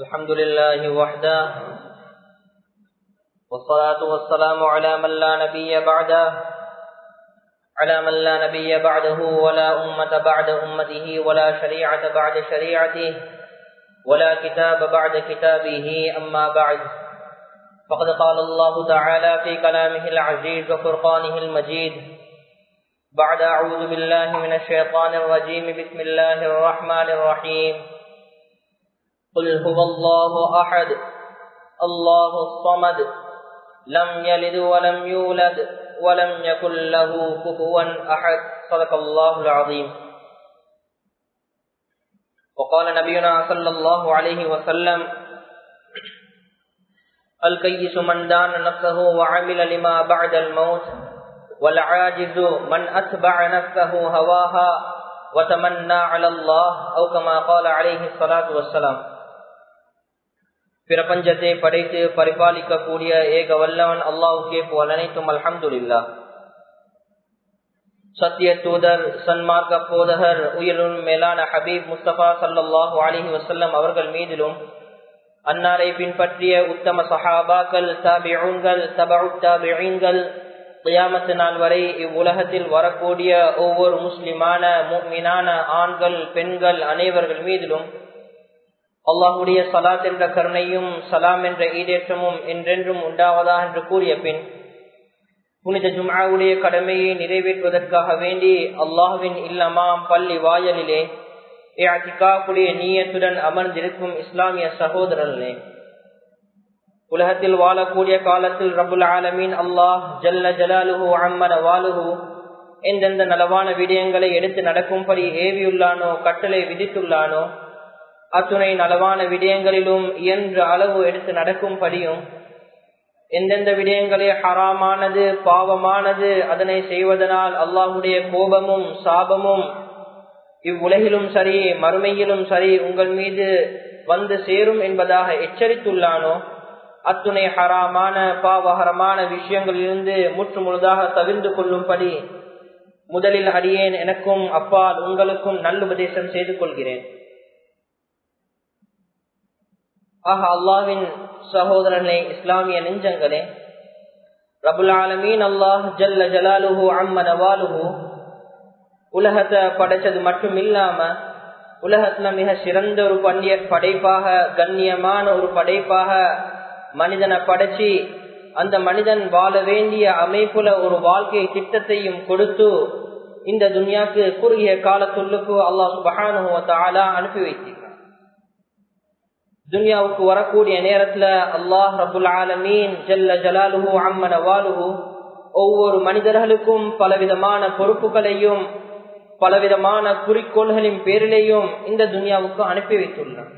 الحمد لله وحده والصلاة والسلام على من لا نبي بعده على من لا نبي بعده ولا أمة بعد أمته ولا شريعة بعد شريعته ولا كتاب بعد كتابه أما بعد فقد قال الله تعالى في كلامه العزيز وفرقانه المجيد بعد أعوذ بالله من الشيطان الرجيم بسم الله الرحمن الرحيم قل هو الله أحد الله الصمد لم يلد ولم يولد ولم يكن له كفوا أحد صدق الله العظيم وقال نبينا صلى الله عليه وسلم الكيس من دان نفسه وعمل لما بعد الموت والعاجز من أتبع نفسه هواها وتمنى على الله أو كما قال عليه الصلاة والسلام பிரபஞ்சத்தை படைத்து பரிபாலிக்கக்கூடிய ஏக வல்லவன் அல்லாவுக்கே போல் அனைத்தும் அல்ஹம்துல்லா சத்திய தூதர் சன்மார்க்க போதகர் உயிரும் மேலான ஹபீப் முஸ்தபா சல்லாஹூ அலிஹி வசல்லம் அவர்கள் மீதிலும் அன்னாரை பின்பற்றிய உத்தம சஹாபாக்கள் தாபிஊன்கள் தபு தாபிகள் கியாமத்து நாள் வரை இவ்வுலகத்தில் வரக்கூடிய ஒவ்வொரு முஸ்லிமான மீனான ஆண்கள் பெண்கள் அனைவர்கள் மீதிலும் அல்லாஹுடைய சலாத் என்ற கருணையும் சலாம் என்ற ஈடேற்றமும் என்றென்றும் உண்டாவதா என்று கூறிய பின் புனித ஜும்ஆவுடைய கடமையை நிறைவேற்றுவதற்காக வேண்டி அல்லாஹுவின் இல்லமாம் பள்ளி வாயலிலே ஏத்திகாவுடைய நீயத்துடன் அமர்ந்திருக்கும் இஸ்லாமிய சகோதரர்களே உலகத்தில் வாழக்கூடிய காலத்தில் ரபுல் ஆலமீன் அல்லாஹ் ஜல்ல ஜலாலுஹு அம்மன வாலுஹு எந்தெந்த நலவான விடயங்களை எடுத்து நடக்கும்படி ஏவியுள்ளானோ கட்டளை விதித்துள்ளானோ அத்துணை நலவான விடயங்களிலும் இயன்ற அளவு எடுத்து நடக்கும்படியும் எந்தெந்த விடயங்களே ஹராமானது பாவமானது அதனை செய்வதனால் அல்லாஹுடைய கோபமும் சாபமும் இவ்வுலகிலும் சரி மறுமையிலும் சரி உங்கள் மீது வந்து சேரும் என்பதாக எச்சரித்துள்ளானோ அத்துணை ஹராமான பாவகரமான விஷயங்களிலிருந்து முற்று முழுதாக தவிர்ந்து கொள்ளும்படி முதலில் அடியேன் எனக்கும் அப்பால் உங்களுக்கும் நல்லுபதேசம் செய்து கொள்கிறேன் ஆக அல்லாவின் சகோதரனே இஸ்லாமிய நெஞ்சங்களே ரபுல் ஆலமீன் அல்லாஹ் ஜல்ல ஜலாலுஹு அம்ம நவாலுஹு உலகத்தை படைச்சது மட்டும் இல்லாம உலகத்துல மிக சிறந்த ஒரு பண்டிய படைப்பாக கண்ணியமான ஒரு படைப்பாக மனிதனை படைச்சி அந்த மனிதன் வாழ வேண்டிய அமைப்புல ஒரு வாழ்க்கை திட்டத்தையும் கொடுத்து இந்த துன்யாக்கு குறுகிய காலத்துள்ளுக்கு அல்லாஹ் சுபஹானு அனுப்பி வைத்தீங்க துன்யாவுக்கு வரக்கூடிய நேரத்துல அல்லாஹ் ரபுல் ஆலமீன் ஜல்ல ஜலாலுஹு அம்மன வாலுஹு ஒவ்வொரு மனிதர்களுக்கும் பலவிதமான பொறுப்புகளையும் பலவிதமான குறிக்கோள்களின் பேரிலேயும் இந்த துன்யாவுக்கு அனுப்பி வைத்துள்ளார்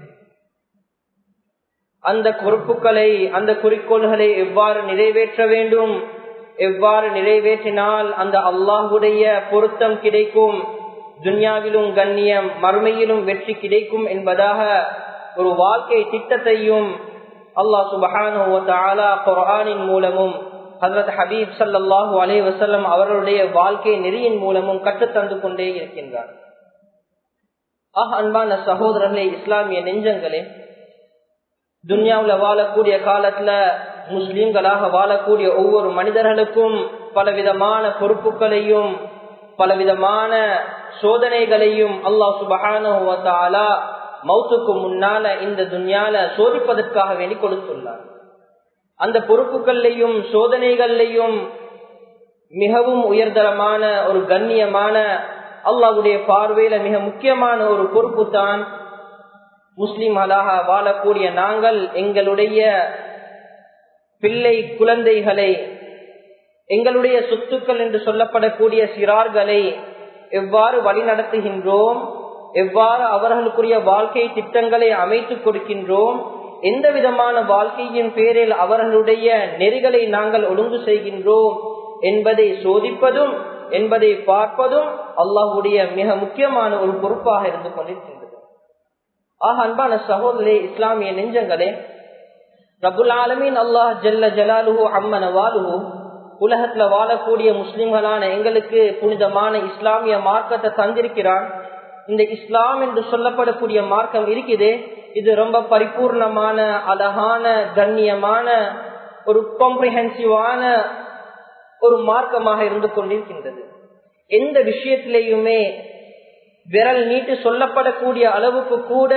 அந்த பொறுப்புகளை அந்த குறிக்கோள்களை எவ்வாறு நிறைவேற்ற வேண்டும் எவ்வாறு நிறைவேற்றினால் அந்த அல்லாஹுடைய பொருத்தம் கிடைக்கும் துன்யாவிலும் கண்ணியம் மறுமையிலும் வெற்றி கிடைக்கும் என்பதாக ஒரு வாழ்க்கை திட்டத்தையும் அல்லாஹ் சுபஹானின் மூலமும் ஹசரத் ஹபீப் சல்லாஹூ அலே வசல்லம் அவர்களுடைய வாழ்க்கை நெறியின் மூலமும் கற்றுத்தந்து கொண்டே இருக்கின்றார் ஆஹ் அன்பான சகோதரர்களே இஸ்லாமிய நெஞ்சங்களே துன்யாவில் வாழக்கூடிய காலத்துல முஸ்லீம்களாக வாழக்கூடிய ஒவ்வொரு மனிதர்களுக்கும் பலவிதமான பொறுப்புகளையும் பலவிதமான சோதனைகளையும் அல்லாஹ் சுபஹானா மௌத்துக்கு முன்னால இந்த துன்யால சோதிப்பதற்காக வேண்டி கொடுத்துள்ளார் அந்த பொறுப்புகள்லையும் சோதனைகள்லையும் மிகவும் உயர்தரமான ஒரு கண்ணியமான அல்லாவுடைய பார்வையில மிக முக்கியமான ஒரு பொறுப்பு தான் முஸ்லிம்களாக வாழக்கூடிய நாங்கள் எங்களுடைய பிள்ளை குழந்தைகளை எங்களுடைய சொத்துக்கள் என்று சொல்லப்படக்கூடிய சிறார்களை எவ்வாறு வழிநடத்துகின்றோம் எவ்வாறு அவர்களுக்குரிய வாழ்க்கை திட்டங்களை அமைத்துக் கொடுக்கின்றோம் எந்த விதமான வாழ்க்கையின் பேரில் அவர்களுடைய நெறிகளை நாங்கள் ஒழுங்கு செய்கின்றோம் என்பதை சோதிப்பதும் என்பதை பார்ப்பதும் அல்லாஹுடைய மிக முக்கியமான ஒரு பொறுப்பாக இருந்து கொண்டிருக்கின்றது ஆக அன்பான சகோதரே இஸ்லாமிய நெஞ்சங்களே ரபுல் ஆலமீன் அல்லாஹ் ஜல்ல ஜலாலுஹு அம்மன வாலுஹு உலகத்துல வாழக்கூடிய முஸ்லிம்களான எங்களுக்கு புனிதமான இஸ்லாமிய மார்க்கத்தை தந்திருக்கிறான் இந்த இஸ்லாம் என்று சொல்லப்படக்கூடிய மார்க்கம் இருக்குது இது ரொம்ப பரிபூர்ணமான அழகான கண்ணியமான ஒரு காம்ப்ரிஹென்சிவான ஒரு மார்க்கமாக இருந்து கொண்டிருக்கின்றது எந்த விஷயத்திலேயுமே விரல் நீட்டு சொல்லப்படக்கூடிய அளவுக்கு கூட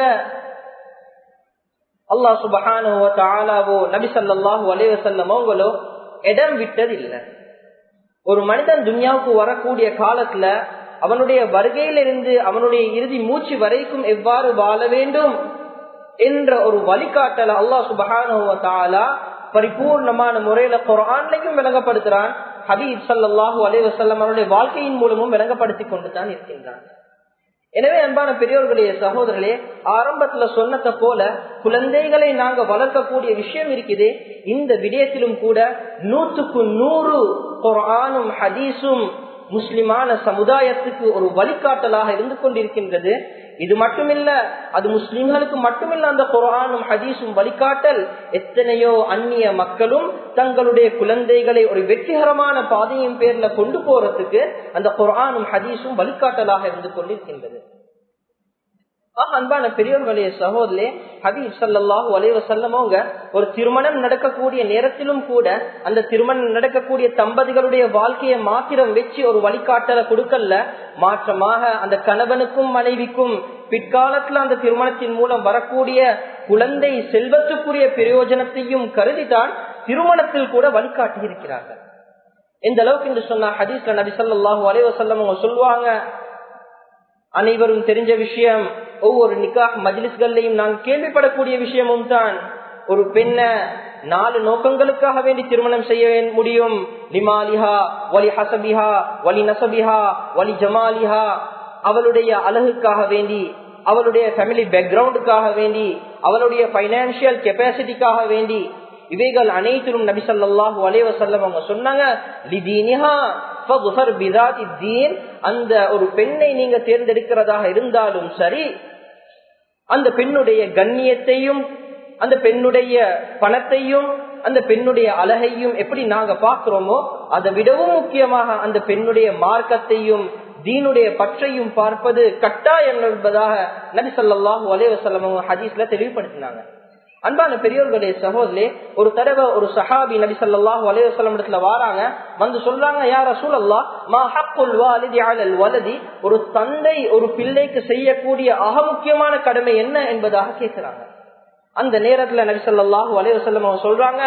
அல்லா சுபஹானுவோ தாலாவோ நபி சல்லாஹூ அலைவசல்லம் அவங்களோ இடம் விட்டது இல்லை ஒரு மனிதன் துன்யாவுக்கு வரக்கூடிய காலத்துல அவனுடைய வருகையிலிருந்து அவனுடைய இறுதி மூச்சு வரைக்கும் எவ்வாறு வாழ வேண்டும் என்ற ஒரு வழிகாட்டல அல்லா சுபஹானுவ தாலா பரிபூர்ணமான முறையில குரான்லையும் விளங்கப்படுத்துறான் ஹபீப் சல்லாஹூ அலைவசல்லம் அவருடைய வாழ்க்கையின் மூலமும் விளங்கப்படுத்தி கொண்டு தான் இருக்கின்றான் எனவே அன்பான பெரியோர்களே சகோதரர்களே ஆரம்பத்துல சொன்னதை போல குழந்தைகளை நாங்க வளர்க்கக்கூடிய விஷயம் இருக்குது இந்த விடயத்திலும் கூட நூற்றுக்கு நூறு குரானும் ஹதீஸும் முஸ்லிமான சமுதாயத்துக்கு ஒரு வழிகாட்டலாக இருந்து கொண்டிருக்கின்றது இது மட்டுமில்ல அது முஸ்லிம்களுக்கு மட்டுமில்ல அந்த குரானும் ஹதீஸும் வழிகாட்டல் எத்தனையோ அந்நிய மக்களும் தங்களுடைய குழந்தைகளை ஒரு வெற்றிகரமான பாதையின் பேர்ல கொண்டு போறதுக்கு அந்த குரானும் ஹதீஸும் வழிகாட்டலாக இருந்து கொண்டிருக்கின்றது அன்பான பெரியவர்களே சகோதரே ஹபீப் சல்லாஹூ அலைவசல்லமோங்க ஒரு திருமணம் நடக்கக்கூடிய நேரத்திலும் கூட அந்த திருமணம் நடக்கக்கூடிய தம்பதிகளுடைய வாழ்க்கையை மாத்திரம் வச்சு ஒரு வழிகாட்டலை கொடுக்கல மாற்றமாக அந்த கணவனுக்கும் மனைவிக்கும் பிற்காலத்துல அந்த திருமணத்தின் மூலம் வரக்கூடிய குழந்தை செல்வத்துக்குரிய பிரயோஜனத்தையும் கருதிதான் திருமணத்தில் கூட வழிகாட்டி இருக்கிறார்கள் எந்த அளவுக்கு என்று சொன்னா ஹதீஸ்ல நபி சொல்லாஹூ அலைவசல்லம் அவங்க சொல்லுவாங்க அனைவரும் தெரிஞ்ச விஷயம் ஒவ்வொரு நிக்காஹ் மஜ்லிஸ்கள்லையும் நாங்கள் கேள்விப்படக்கூடிய விஷயமும் தான் ஒரு பெண்ண நாலு நோக்கங்களுக்காக வேண்டி திருமணம் செய்ய முடியும் லிமாலிஹா வலி ஹசபிஹா வலி நசபிஹா வலி ஜமாலிஹா அவளுடைய அழகுக்காக வேண்டி அவளுடைய ஃபேமிலி பேக்ரவுண்டுக்காக வேண்டி அவளுடைய பைனான்சியல் கெப்பாசிட்டிக்காக வேண்டி இவைகள் அனைத்திலும் நபி சொல்லாஹு அலைவசல்லம் அவங்க சொன்னாங்க அந்த ஒரு பெண்ணை நீங்க தேர்ந்தெடுக்கிறதாக இருந்தாலும் சரி அந்த பெண்ணுடைய கண்ணியத்தையும் அந்த பெண்ணுடைய பணத்தையும் அந்த பெண்ணுடைய அழகையும் எப்படி நாங்க பாக்குறோமோ அதை விடவும் முக்கியமாக அந்த பெண்ணுடைய மார்க்கத்தையும் தீனுடைய பற்றையும் பார்ப்பது கட்டாயம் என்பதாக நபி சொல்லாஹு அலைவசல்லம் ஹதீஸ்ல தெளிவுபடுத்தினாங்க அன்பான பெரியோர்களுடைய சகோதரே ஒரு தடவை ஒரு சஹாபி நபி சல்லாஹூ அலையம் இடத்துல வாராங்க வந்து சொல்றாங்க யார சூழல்லா மா ஹக்குல் வாலிதி அலல் வலதி ஒரு தந்தை ஒரு பிள்ளைக்கு செய்யக்கூடிய அக முக்கியமான கடமை என்ன என்பதாக கேட்கிறாங்க அந்த நேரத்துல நபி சொல்லாஹூ அலைவசல்லம் அவங்க சொல்றாங்க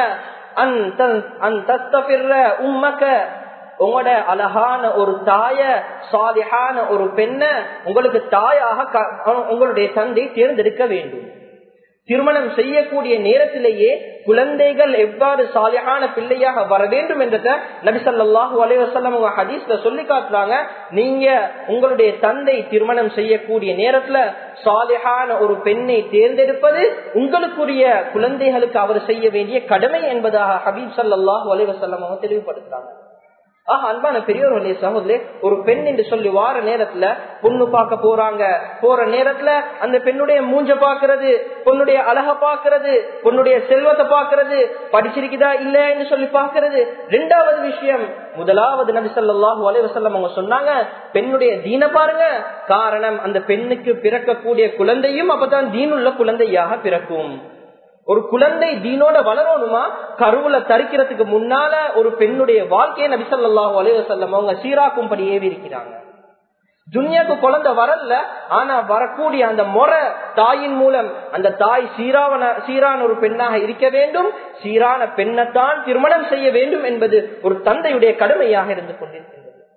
உம்மக்க உங்களோட அழகான ஒரு தாய சாலிஹான ஒரு பெண்ண உங்களுக்கு தாயாக உங்களுடைய தந்தை தேர்ந்தெடுக்க வேண்டும் திருமணம் செய்யக்கூடிய நேரத்திலேயே குழந்தைகள் எவ்வாறு சாலியான பிள்ளையாக வர வேண்டும் என்றத நபிசல்லாஹு அலைவசல்லம் ஹதீஸ்ல சொல்லி காட்டுறாங்க நீங்க உங்களுடைய தந்தை திருமணம் செய்யக்கூடிய நேரத்துல சாலிஹான ஒரு பெண்ணை தேர்ந்தெடுப்பது உங்களுக்குரிய குழந்தைகளுக்கு அவர் செய்ய வேண்டிய கடமை என்பதாக ஹபீப் சல்லாஹூ அலைவசல்லம் அவங்க தெளிவுபடுத்துறாங்க ஆஹ் அன்பான பெரியவர்களே சகோதரே ஒரு பெண் என்று சொல்லி வார நேரத்துல பொண்ணு பார்க்க போறாங்க போற நேரத்துல அந்த பெண்ணுடைய மூஞ்ச பாக்குறது பொண்ணுடைய அழக பாக்குறது பொண்ணுடைய செல்வத்தை பாக்குறது படிச்சிருக்குதா இல்லன்னு சொல்லி பாக்குறது ரெண்டாவது விஷயம் முதலாவது நபி சொல்லாஹு அலைவசல்லம் அவங்க சொன்னாங்க பெண்ணுடைய தீன பாருங்க காரணம் அந்த பெண்ணுக்கு பிறக்கக்கூடிய குழந்தையும் அப்பதான் தீனுள்ள குழந்தையாக பிறக்கும் ஒரு குழந்தை தீனோட வளரணுமா கருவுல தரிக்கிறதுக்கு முன்னால ஒரு பெண்ணுடைய வாழ்க்கையை நபிசல்லாஹு அலைவசல்லம் அவங்க சீராக்கும்படி ஏவி இருக்கிறாங்க துன்யாக்கு குழந்தை வரல ஆனா வரக்கூடிய அந்த முறை தாயின் மூலம் அந்த தாய் சீராவன சீரான ஒரு பெண்ணாக இருக்க வேண்டும் சீரான பெண்ணைத்தான் திருமணம் செய்ய வேண்டும் என்பது ஒரு தந்தையுடைய கடமையாக இருந்து கொண்டிருக்கின்றது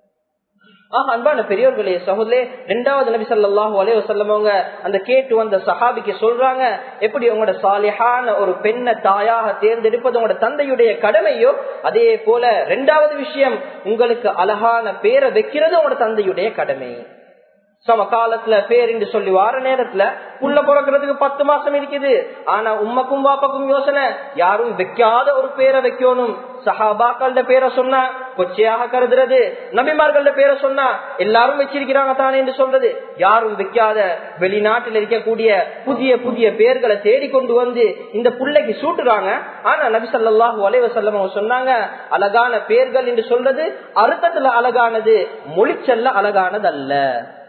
ஆஹ் அன்பான பெரியோர்களே சகோதரே ரெண்டாவது நபி சொல்லாஹு அலைய வசல்லமவங்க அந்த கேட்டு வந்த சஹாபிக்கு சொல்றாங்க எப்படி உங்களோட சாலிஹான ஒரு பெண்ணை தாயாக தேர்ந்தெடுப்பது உங்களோட தந்தையுடைய கடமையோ அதே போல ரெண்டாவது விஷயம் உங்களுக்கு அழகான பேரை வைக்கிறது உங்களோட தந்தையுடைய கடமை சம காலத்துல பேர் என்று சொல்லி வார நேரத்துல புள்ள பிறக்கிறதுக்கு பத்து மாசம் இருக்குது ஆனா உம்மக்கும் பாப்பாக்கும் யோசனை யாரும் வைக்காத ஒரு பேரை வைக்கணும் சஹாபாக்கள பேரை சொன்னா கொச்சையாக கருதுறது நபிமார்கள பேரை சொன்னா எல்லாரும் வச்சிருக்கிறாங்க தானே என்று சொல்றது யாரும் வைக்காத வெளிநாட்டில் இருக்கக்கூடிய புதிய புதிய பேர்களை தேடி கொண்டு வந்து இந்த புள்ளைக்கு சூட்டுறாங்க ஆனா நபி சல்லாஹூ அலைவசல்லம் சொன்னாங்க அழகான பேர்கள் என்று சொல்றது அர்த்தத்துல அழகானது மொழிச்சல்ல அழகானது அல்ல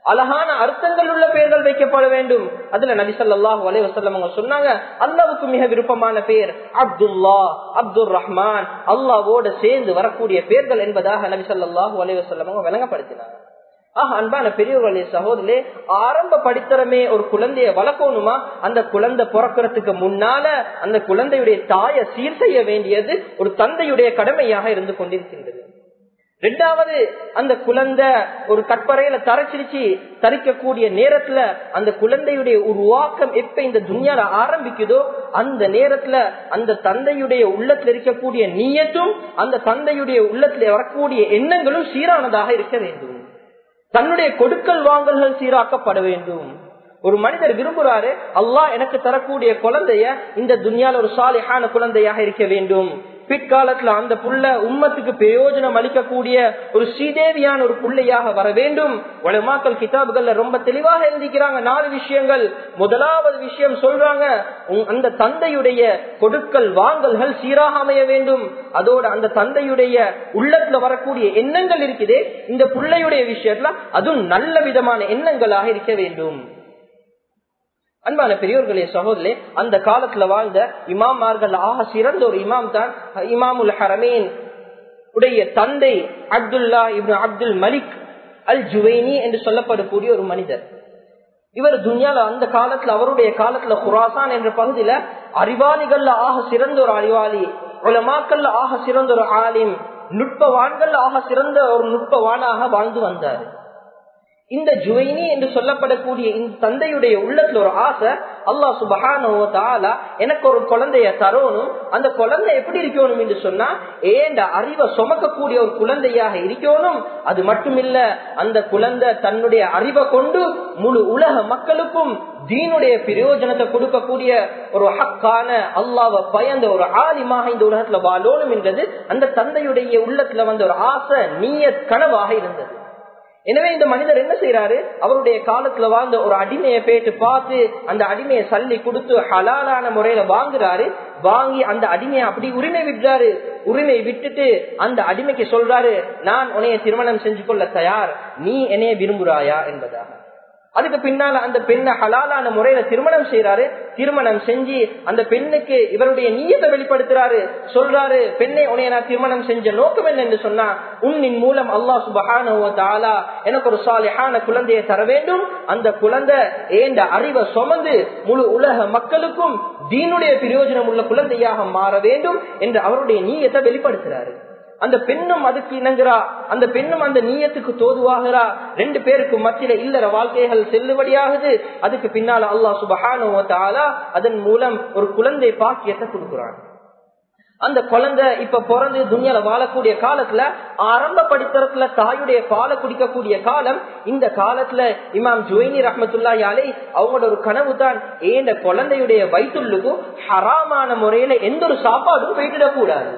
அழகான அர்த்தங்கள் உள்ள பெயர்கள் வைக்கப்பட வேண்டும் அதுல நபி ஸல்லல்லாஹு அலைஹி வஸல்லம் அவங்க சொன்னாங்க அல்லாஹ்வுக்கு மிக விருப்பமான பெயர் அப்துல்லா அப்துல் ரஹ்மான் அல்லாஹ்வோட சேர்ந்து வரக்கூடிய பெயர்கள் என்பதாக நபி ஸல்லல்லாஹு அலைஹி வஸல்லம் அவங்க விளங்கப்படுத்தினாங்க ஆஹ் அன்பான பெரியவர்களே சகோதரே ஆரம்ப படித்தரமே ஒரு குழந்தைய வளர்க்கணுமா அந்த குழந்தை பிறக்கிறதுக்கு முன்னால அந்த குழந்தையுடைய தாயை சீர் செய்ய வேண்டியது ஒரு தந்தையுடைய கடமையாக இருந்து கொண்டிருக்கின்றது ரெண்டாவது அந்த குழந்தை ஒரு கற்பறையில தரைச்சிருச்சு தரிக்கக்கூடிய நேரத்துல அந்த குழந்தையுடைய உருவாக்கம் எப்ப இந்த துணியால ஆரம்பிக்குதோ அந்த நேரத்துல அந்த தந்தையுடைய உள்ளத்துல இருக்கக்கூடிய நீயத்தும் அந்த தந்தையுடைய உள்ளத்துல வரக்கூடிய எண்ணங்களும் சீரானதாக இருக்க வேண்டும் தன்னுடைய கொடுக்கல் வாங்கல்கள் சீராக்கப்பட வேண்டும் ஒரு மனிதர் விரும்புறாரு அல்லாஹ் எனக்கு தரக்கூடிய குழந்தைய இந்த துன்யால ஒரு சாலிஹான குழந்தையாக இருக்க வேண்டும் பிற்காலத்துல அந்த புள்ள உம்மத்துக்கு பிரயோஜனம் அளிக்கக்கூடிய ஒரு ஸ்ரீதேவியான ஒரு புள்ளையாக வர வேண்டும் உலமாக்கல் கிதாபுகள்ல ரொம்ப தெளிவாக எழுதிக்கிறாங்க நாலு விஷயங்கள் முதலாவது விஷயம் சொல்றாங்க உம் அந்த தந்தையுடைய கொடுக்கல் வாங்கல்கள் சீராக அமைய வேண்டும் அதோட அந்த தந்தையுடைய உள்ளத்துல வரக்கூடிய எண்ணங்கள் இருக்குதே இந்த புள்ளையுடைய விஷயத்துல அதுவும் நல்ல விதமான எண்ணங்களாக இருக்க வேண்டும் அன்பான பெரியோர்களே சகோதரே அந்த காலத்துல வாழ்ந்த இமாமார்கள் ஆக சிறந்த ஒரு இமாம் தான் இமாமுல் ஹரமேன் உடைய தந்தை அப்துல்லா இப்னு அப்துல் மலிக் அல் ஜுவைனி என்று சொல்லப்படக்கூடிய ஒரு மனிதர் இவர் துன்யால அந்த காலத்துல அவருடைய காலத்துல குராசான் என்ற பகுதியில அறிவாளிகள்ல ஆக சிறந்த ஒரு அறிவாளி உலமாக்கள்ல ஆக சிறந்த ஒரு ஆலிம் நுட்பவான்கள் ஆக சிறந்த ஒரு நுட்பவானாக வாழ்ந்து வந்தார் இந்த ஜுவைனி என்று சொல்லப்படக்கூடிய இந்த தந்தையுடைய உள்ளத்துல ஒரு ஆசை அல்லா சுபஹான எனக்கு ஒரு குழந்தைய தரணும் அந்த குழந்தை எப்படி இருக்கணும் என்று சொன்னா ஏண்ட அறிவை சுமக்கக்கூடிய ஒரு குழந்தையாக இருக்கணும் அது மட்டுமில்ல அந்த குழந்தை தன்னுடைய அறிவை கொண்டு முழு உலக மக்களுக்கும் தீனுடைய பிரயோஜனத்தை கொடுக்கக்கூடிய ஒரு ஹக்கான அல்லாவை பயந்த ஒரு ஆலிமாக இந்த உலகத்துல வாழணும் என்றது அந்த தந்தையுடைய உள்ளத்துல வந்த ஒரு ஆசை நீய கனவாக இருந்தது எனவே இந்த மனிதர் என்ன செய்யறாரு அவருடைய காலத்துல வாழ்ந்த ஒரு அடிமையை போயிட்டு பார்த்து அந்த அடிமையை சல்லி கொடுத்து ஹலாலான முறையில வாங்குறாரு வாங்கி அந்த அடிமையை அப்படி உரிமை விடுறாரு உரிமை விட்டுட்டு அந்த அடிமைக்கு சொல்றாரு நான் உன்னைய திருமணம் செஞ்சு கொள்ள தயார் நீ என்னைய விரும்புறாயா என்பதாக அதுக்கு பின்னால அந்த பெண்ணை ஹலாலான முறையில திருமணம் செய்யறாரு திருமணம் செஞ்சு அந்த பெண்ணுக்கு இவருடைய நீயத்தை வெளிப்படுத்துறாரு சொல்றாரு பெண்ணை உனைய நான் திருமணம் செஞ்ச நோக்கம் என்ன என்று சொன்னா உன்னின் மூலம் அல்லாஹ் சுபஹான எனக்கு ஒரு சாலிஹான குழந்தையை தர வேண்டும் அந்த குழந்தை ஏண்ட அறிவை சுமந்து முழு உலக மக்களுக்கும் தீனுடைய பிரயோஜனம் உள்ள குழந்தையாக மாற வேண்டும் என்று அவருடைய நீயத்தை வெளிப்படுத்துறாரு அந்த பெண்ணும் அதுக்கு இணங்குறா அந்த பெண்ணும் அந்த நீயத்துக்கு தோதுவாகிறா ரெண்டு பேருக்கு மத்தியில இல்லற வாழ்க்கைகள் செல்லுபடியாகுது அதுக்கு பின்னால அல்லா சுபஹானோ அதன் மூலம் ஒரு குழந்தை பாக்கியத்தை கொடுக்கிறான் அந்த குழந்தை இப்ப பிறந்து துணியால வாழக்கூடிய காலத்துல ஆரம்ப படித்தரத்துல தாயுடைய பாலை குடிக்கக்கூடிய காலம் இந்த காலத்துல இமாம் ஜுவைனி ரஹமத்துல்லா யாலே அவங்களோட ஒரு கனவு தான் ஏண்ட குழந்தையுடைய வயிற்றுள்ளுக்கும் ஹராமான முறையில எந்த ஒரு சாப்பாடும் போயிட்டுடக்கூடாது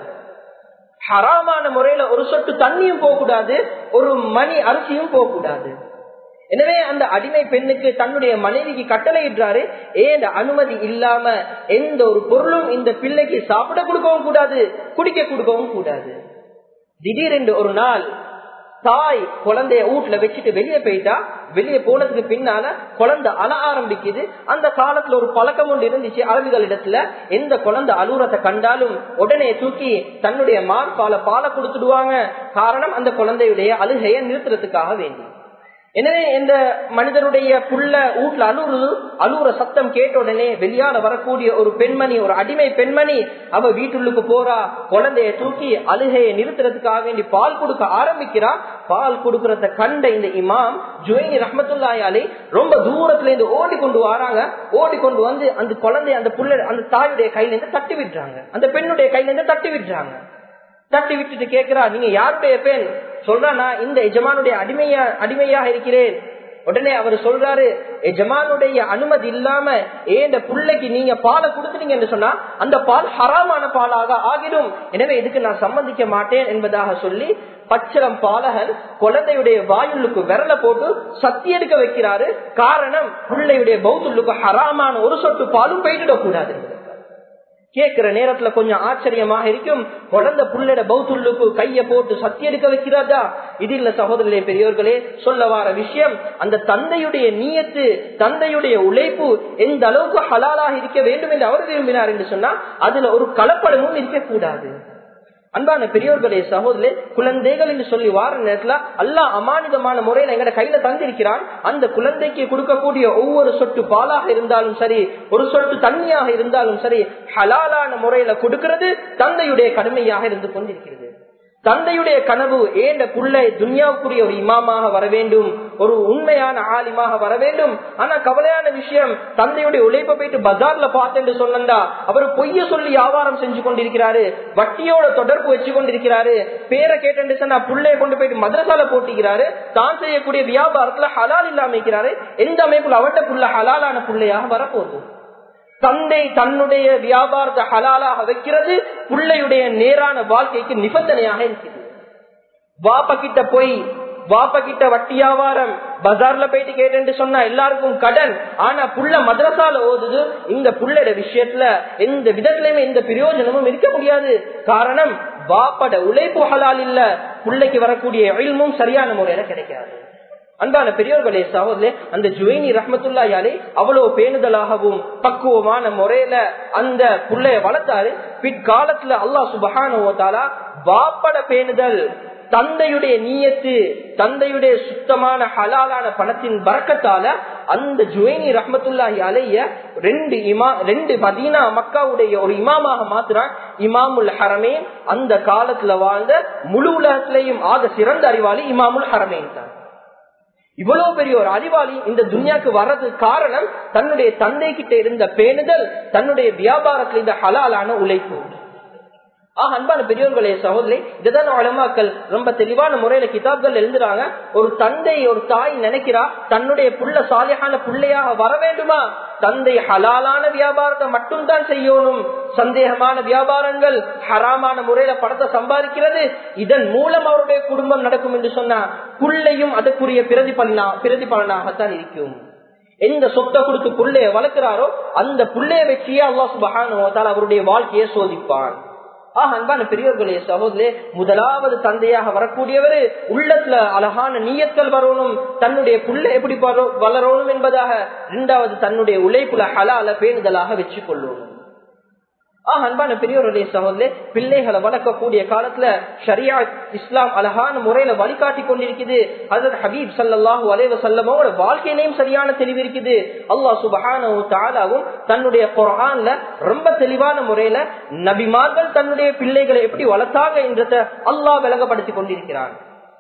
ஹராமான முறையில ஒரு சொட்டு தண்ணியும் போகக்கூடாது ஒரு மணி அரிசியும் போகக்கூடாது எனவே அந்த அடிமை பெண்ணுக்கு தன்னுடைய மனைவிக்கு கட்டளையிடுறாரு ஏன் அனுமதி இல்லாம எந்த ஒரு பொருளும் இந்த பிள்ளைக்கு சாப்பிட கொடுக்கவும் கூடாது குடிக்க கொடுக்கவும் கூடாது திடீரென்று ஒரு நாள் தாய் குழந்தைய வீட்டுல வச்சுட்டு வெளியே போயிட்டா வெளியே போனதுக்கு பின்னால குழந்தை அழ ஆரம்பிக்குது அந்த காலத்துல ஒரு பழக்கம் ஒன்று இருந்துச்சு அரபிகள் இடத்துல எந்த குழந்தை அலுவலத்தை கண்டாலும் உடனே தூக்கி தன்னுடைய மான் பாலை பாலை கொடுத்துடுவாங்க காரணம் அந்த குழந்தையுடைய அழுகையை நிறுத்துறதுக்காக வேண்டி எனவே இந்த மனிதனுடைய புள்ள வீட்டுல அழுறு அழுற சத்தம் கேட்ட உடனே வெளியால வரக்கூடிய ஒரு பெண்மணி ஒரு அடிமை பெண்மணி அவ வீட்டுள்ளுக்கு போறா குழந்தைய தூக்கி அழுகையை நிறுத்துறதுக்காக வேண்டி பால் கொடுக்க ஆரம்பிக்கிறா பால் கொடுக்கறத கண்ட இந்த இமாம் ஜுவைனி ரஹமத்துல்லாயாலே ரொம்ப தூரத்துல இருந்து ஓடி கொண்டு வராங்க ஓடி கொண்டு வந்து அந்த குழந்தைய அந்த புள்ள அந்த தாயுடைய கையில இருந்து தட்டி விடுறாங்க அந்த பெண்ணுடைய கையில இருந்து தட்டி விடுறாங்க தட்டி விட்டுட்டு கேக்குறா நீங்க யாருடைய பெண் சொல்றா நான் இந்த எஜமானுடைய அடிமையா அடிமையாக இருக்கிறேன் உடனே அவர் சொல்றாரு எஜமானுடைய அனுமதி இல்லாம ஏன் இந்த பிள்ளைக்கு நீங்க பாலை கொடுத்துட்டீங்க என்று சொன்னா அந்த பால் ஹராமான பாலாக ஆகிடும் எனவே இதுக்கு நான் சம்மதிக்க மாட்டேன் என்பதாக சொல்லி பச்சளம் பாலகன் குழந்தையுடைய வாயுள்ளுக்கு விரல போட்டு சத்தி எடுக்க வைக்கிறாரு காரணம் பிள்ளையுடைய பௌத்துள்ளுக்கு ஹராமான ஒரு சொட்டு பாலும் போயிட்டுடக் கூடாது கேட்கிற நேரத்துல கொஞ்சம் ஆச்சரியமாக இருக்கும் குழந்தை புள்ளட பௌத்துள்ளுக்கு கைய போட்டு சத்தி எடுக்க வைக்கிறதா இது இல்ல சகோதரர்களே பெரியோர்களே சொல்ல வார விஷயம் அந்த தந்தையுடைய நீயத்து தந்தையுடைய உழைப்பு எந்த அளவுக்கு ஹலாலாக இருக்க வேண்டும் என்று அவர் விரும்பினார் என்று சொன்னா அதுல ஒரு கலப்படமும் இருக்கக்கூடாது அன்பான பெரியோர்களே சகோதரே குழந்தைகள் என்று சொல்லி வார நேரத்துல அல்லா அமானிதமான முறையில எங்கட கையில தந்திருக்கிறான் அந்த குழந்தைக்கு கொடுக்கக்கூடிய ஒவ்வொரு சொட்டு பாலாக இருந்தாலும் சரி ஒரு சொட்டு தண்ணியாக இருந்தாலும் சரி ஹலாலான முறையில கொடுக்கிறது தந்தையுடைய கடமையாக இருந்து கொண்டிருக்கிறது தந்தையுடைய கனவு ஏண்ட புள்ளை துன்யாவுக்குரிய ஒரு இமாமாக வர வேண்டும் ஒரு உண்மையான ஆலிமாக வர வேண்டும் ஆனா கவலையான விஷயம் தந்தையுடைய உழைப்பை போயிட்டு பஜார்ல பார்த்தேன்னு சொன்னா அவர் பொய்ய சொல்லி வியாபாரம் செஞ்சு கொண்டிருக்கிறாரு வட்டியோட தொடர்பு வச்சு கொண்டிருக்கிறாரு பேரை கேட்டு சொன்னா புள்ளைய கொண்டு போயிட்டு மதரசால போட்டிக்கிறாரு தான் செய்யக்கூடிய வியாபாரத்துல ஹலால் இல்லாம இருக்கிறாரு எந்த அமைப்புல அவட்ட புள்ள ஹலாலான புள்ளையாக வரப்போகுது தந்தை தன்னுடைய வியாபாரத்தை ஹலாலாக வைக்கிறது பிள்ளையுடைய நேரான வாழ்க்கைக்கு நிபந்தனையாக இருக்கிறது வாப்ப கிட்ட போய் வாப்ப கிட்ட வட்டி வியாபாரம் பஜார்ல போயிட்டு கேட்டு சொன்னா எல்லாருக்கும் கடன் ஆனா புள்ள மதரசால ஓதுது இந்த புள்ளையோட விஷயத்துல எந்த விதத்திலுமே எந்த பிரயோஜனமும் இருக்க முடியாது காரணம் வாப்பட உழைப்பு ஹலால் இல்ல பிள்ளைக்கு வரக்கூடிய எழில்மும் சரியான முறையில கிடைக்காது அன்பான பெரியோர்களே சகோதரே அந்த ஜுவைனி ரஹமத்துல்லாயாலே அவ்வளவு பேணுதலாகவும் பக்குவமான முறையில அந்த புள்ளைய வளர்த்தாரு பிற்காலத்துல அல்லா சுபகானுவத்தாலா வாப்பட பேணுதல் தந்தையுடைய நீயத்து தந்தையுடைய சுத்தமான ஹலாலான பணத்தின் பறக்கத்தால அந்த ஜுவைனி ரஹமத்துல்லாஹி அலைய ரெண்டு இமா ரெண்டு மதீனா மக்காவுடைய ஒரு இமாமாக மாத்துறான் இமாமுல் ஹரமேன் அந்த காலத்துல வாழ்ந்த முழு உலகத்திலையும் ஆக சிறந்த அறிவாளி இமாமுல் ஹரமேன் தான் இவ்வளவு பெரிய ஒரு அறிவாளி இந்த துன்யாக்கு வர்றதுக்கு காரணம் தன்னுடைய தந்தை கிட்ட இருந்த பேணுதல் தன்னுடைய வியாபாரத்தில் இந்த ஹலாலான உழைப்பு ஆஹ் அன்பான பெரியவர்களே சகோதரி இதுதான் அலமாக்கள் ரொம்ப தெளிவான முறையில கிதாப்கள் எழுதுறாங்க ஒரு தந்தை ஒரு தாய் நினைக்கிறா தன்னுடைய புள்ள சாலியான பிள்ளையாக வர வேண்டுமா தந்தை ஹலாலான வியாபாரத்தை மட்டும்தான் செய்யணும் சந்தேகமான வியாபாரங்கள் ஹராமான முறையில படத்தை சம்பாதிக்கிறது இதன் மூலம் அவருடைய குடும்பம் நடக்கும் என்று சொன்னா புள்ளையும் அதற்குரிய பிரதிபலனா பிரதிபலனாகத்தான் இருக்கும் எந்த சொத்தை கொடுத்து புள்ளைய வளர்க்கிறாரோ அந்த புள்ளைய வச்சியே அல்லா சுபகான அவருடைய வாழ்க்கையை சோதிப்பான் ஆஹ் அன்பான பெரியவர்களே சகோதரே முதலாவது தந்தையாக வரக்கூடியவர் உள்ளத்துல அழகான நீயத்தல் வரணும் தன்னுடைய புள்ள எப்படி வளரணும் என்பதாக இரண்டாவது தன்னுடைய உழைப்புல ஹலால பேணுதலாக வச்சு கொள்ளணும் ஆஹ் அன்பான பெரியவருடைய சகோதரே பிள்ளைகளை வளர்க்கக்கூடிய காலத்துல ஷரியா இஸ்லாம் அழகான முறையில வழிகாட்டி கொண்டிருக்குது அதற்கு ஹபீப் சல்லாஹூ அலைவ செல்லமோட வாழ்க்கையிலையும் சரியான தெளிவு இருக்குது அல்லாஹ் சுபஹானவும் தாலாவும் தன்னுடைய குரான்ல ரொம்ப தெளிவான முறையில நபிமார்கள் தன்னுடைய பிள்ளைகளை எப்படி வளர்த்தாங்க என்றத அல்லாஹ் விளங்கப்படுத்தி கொண்டிருக்கிறான்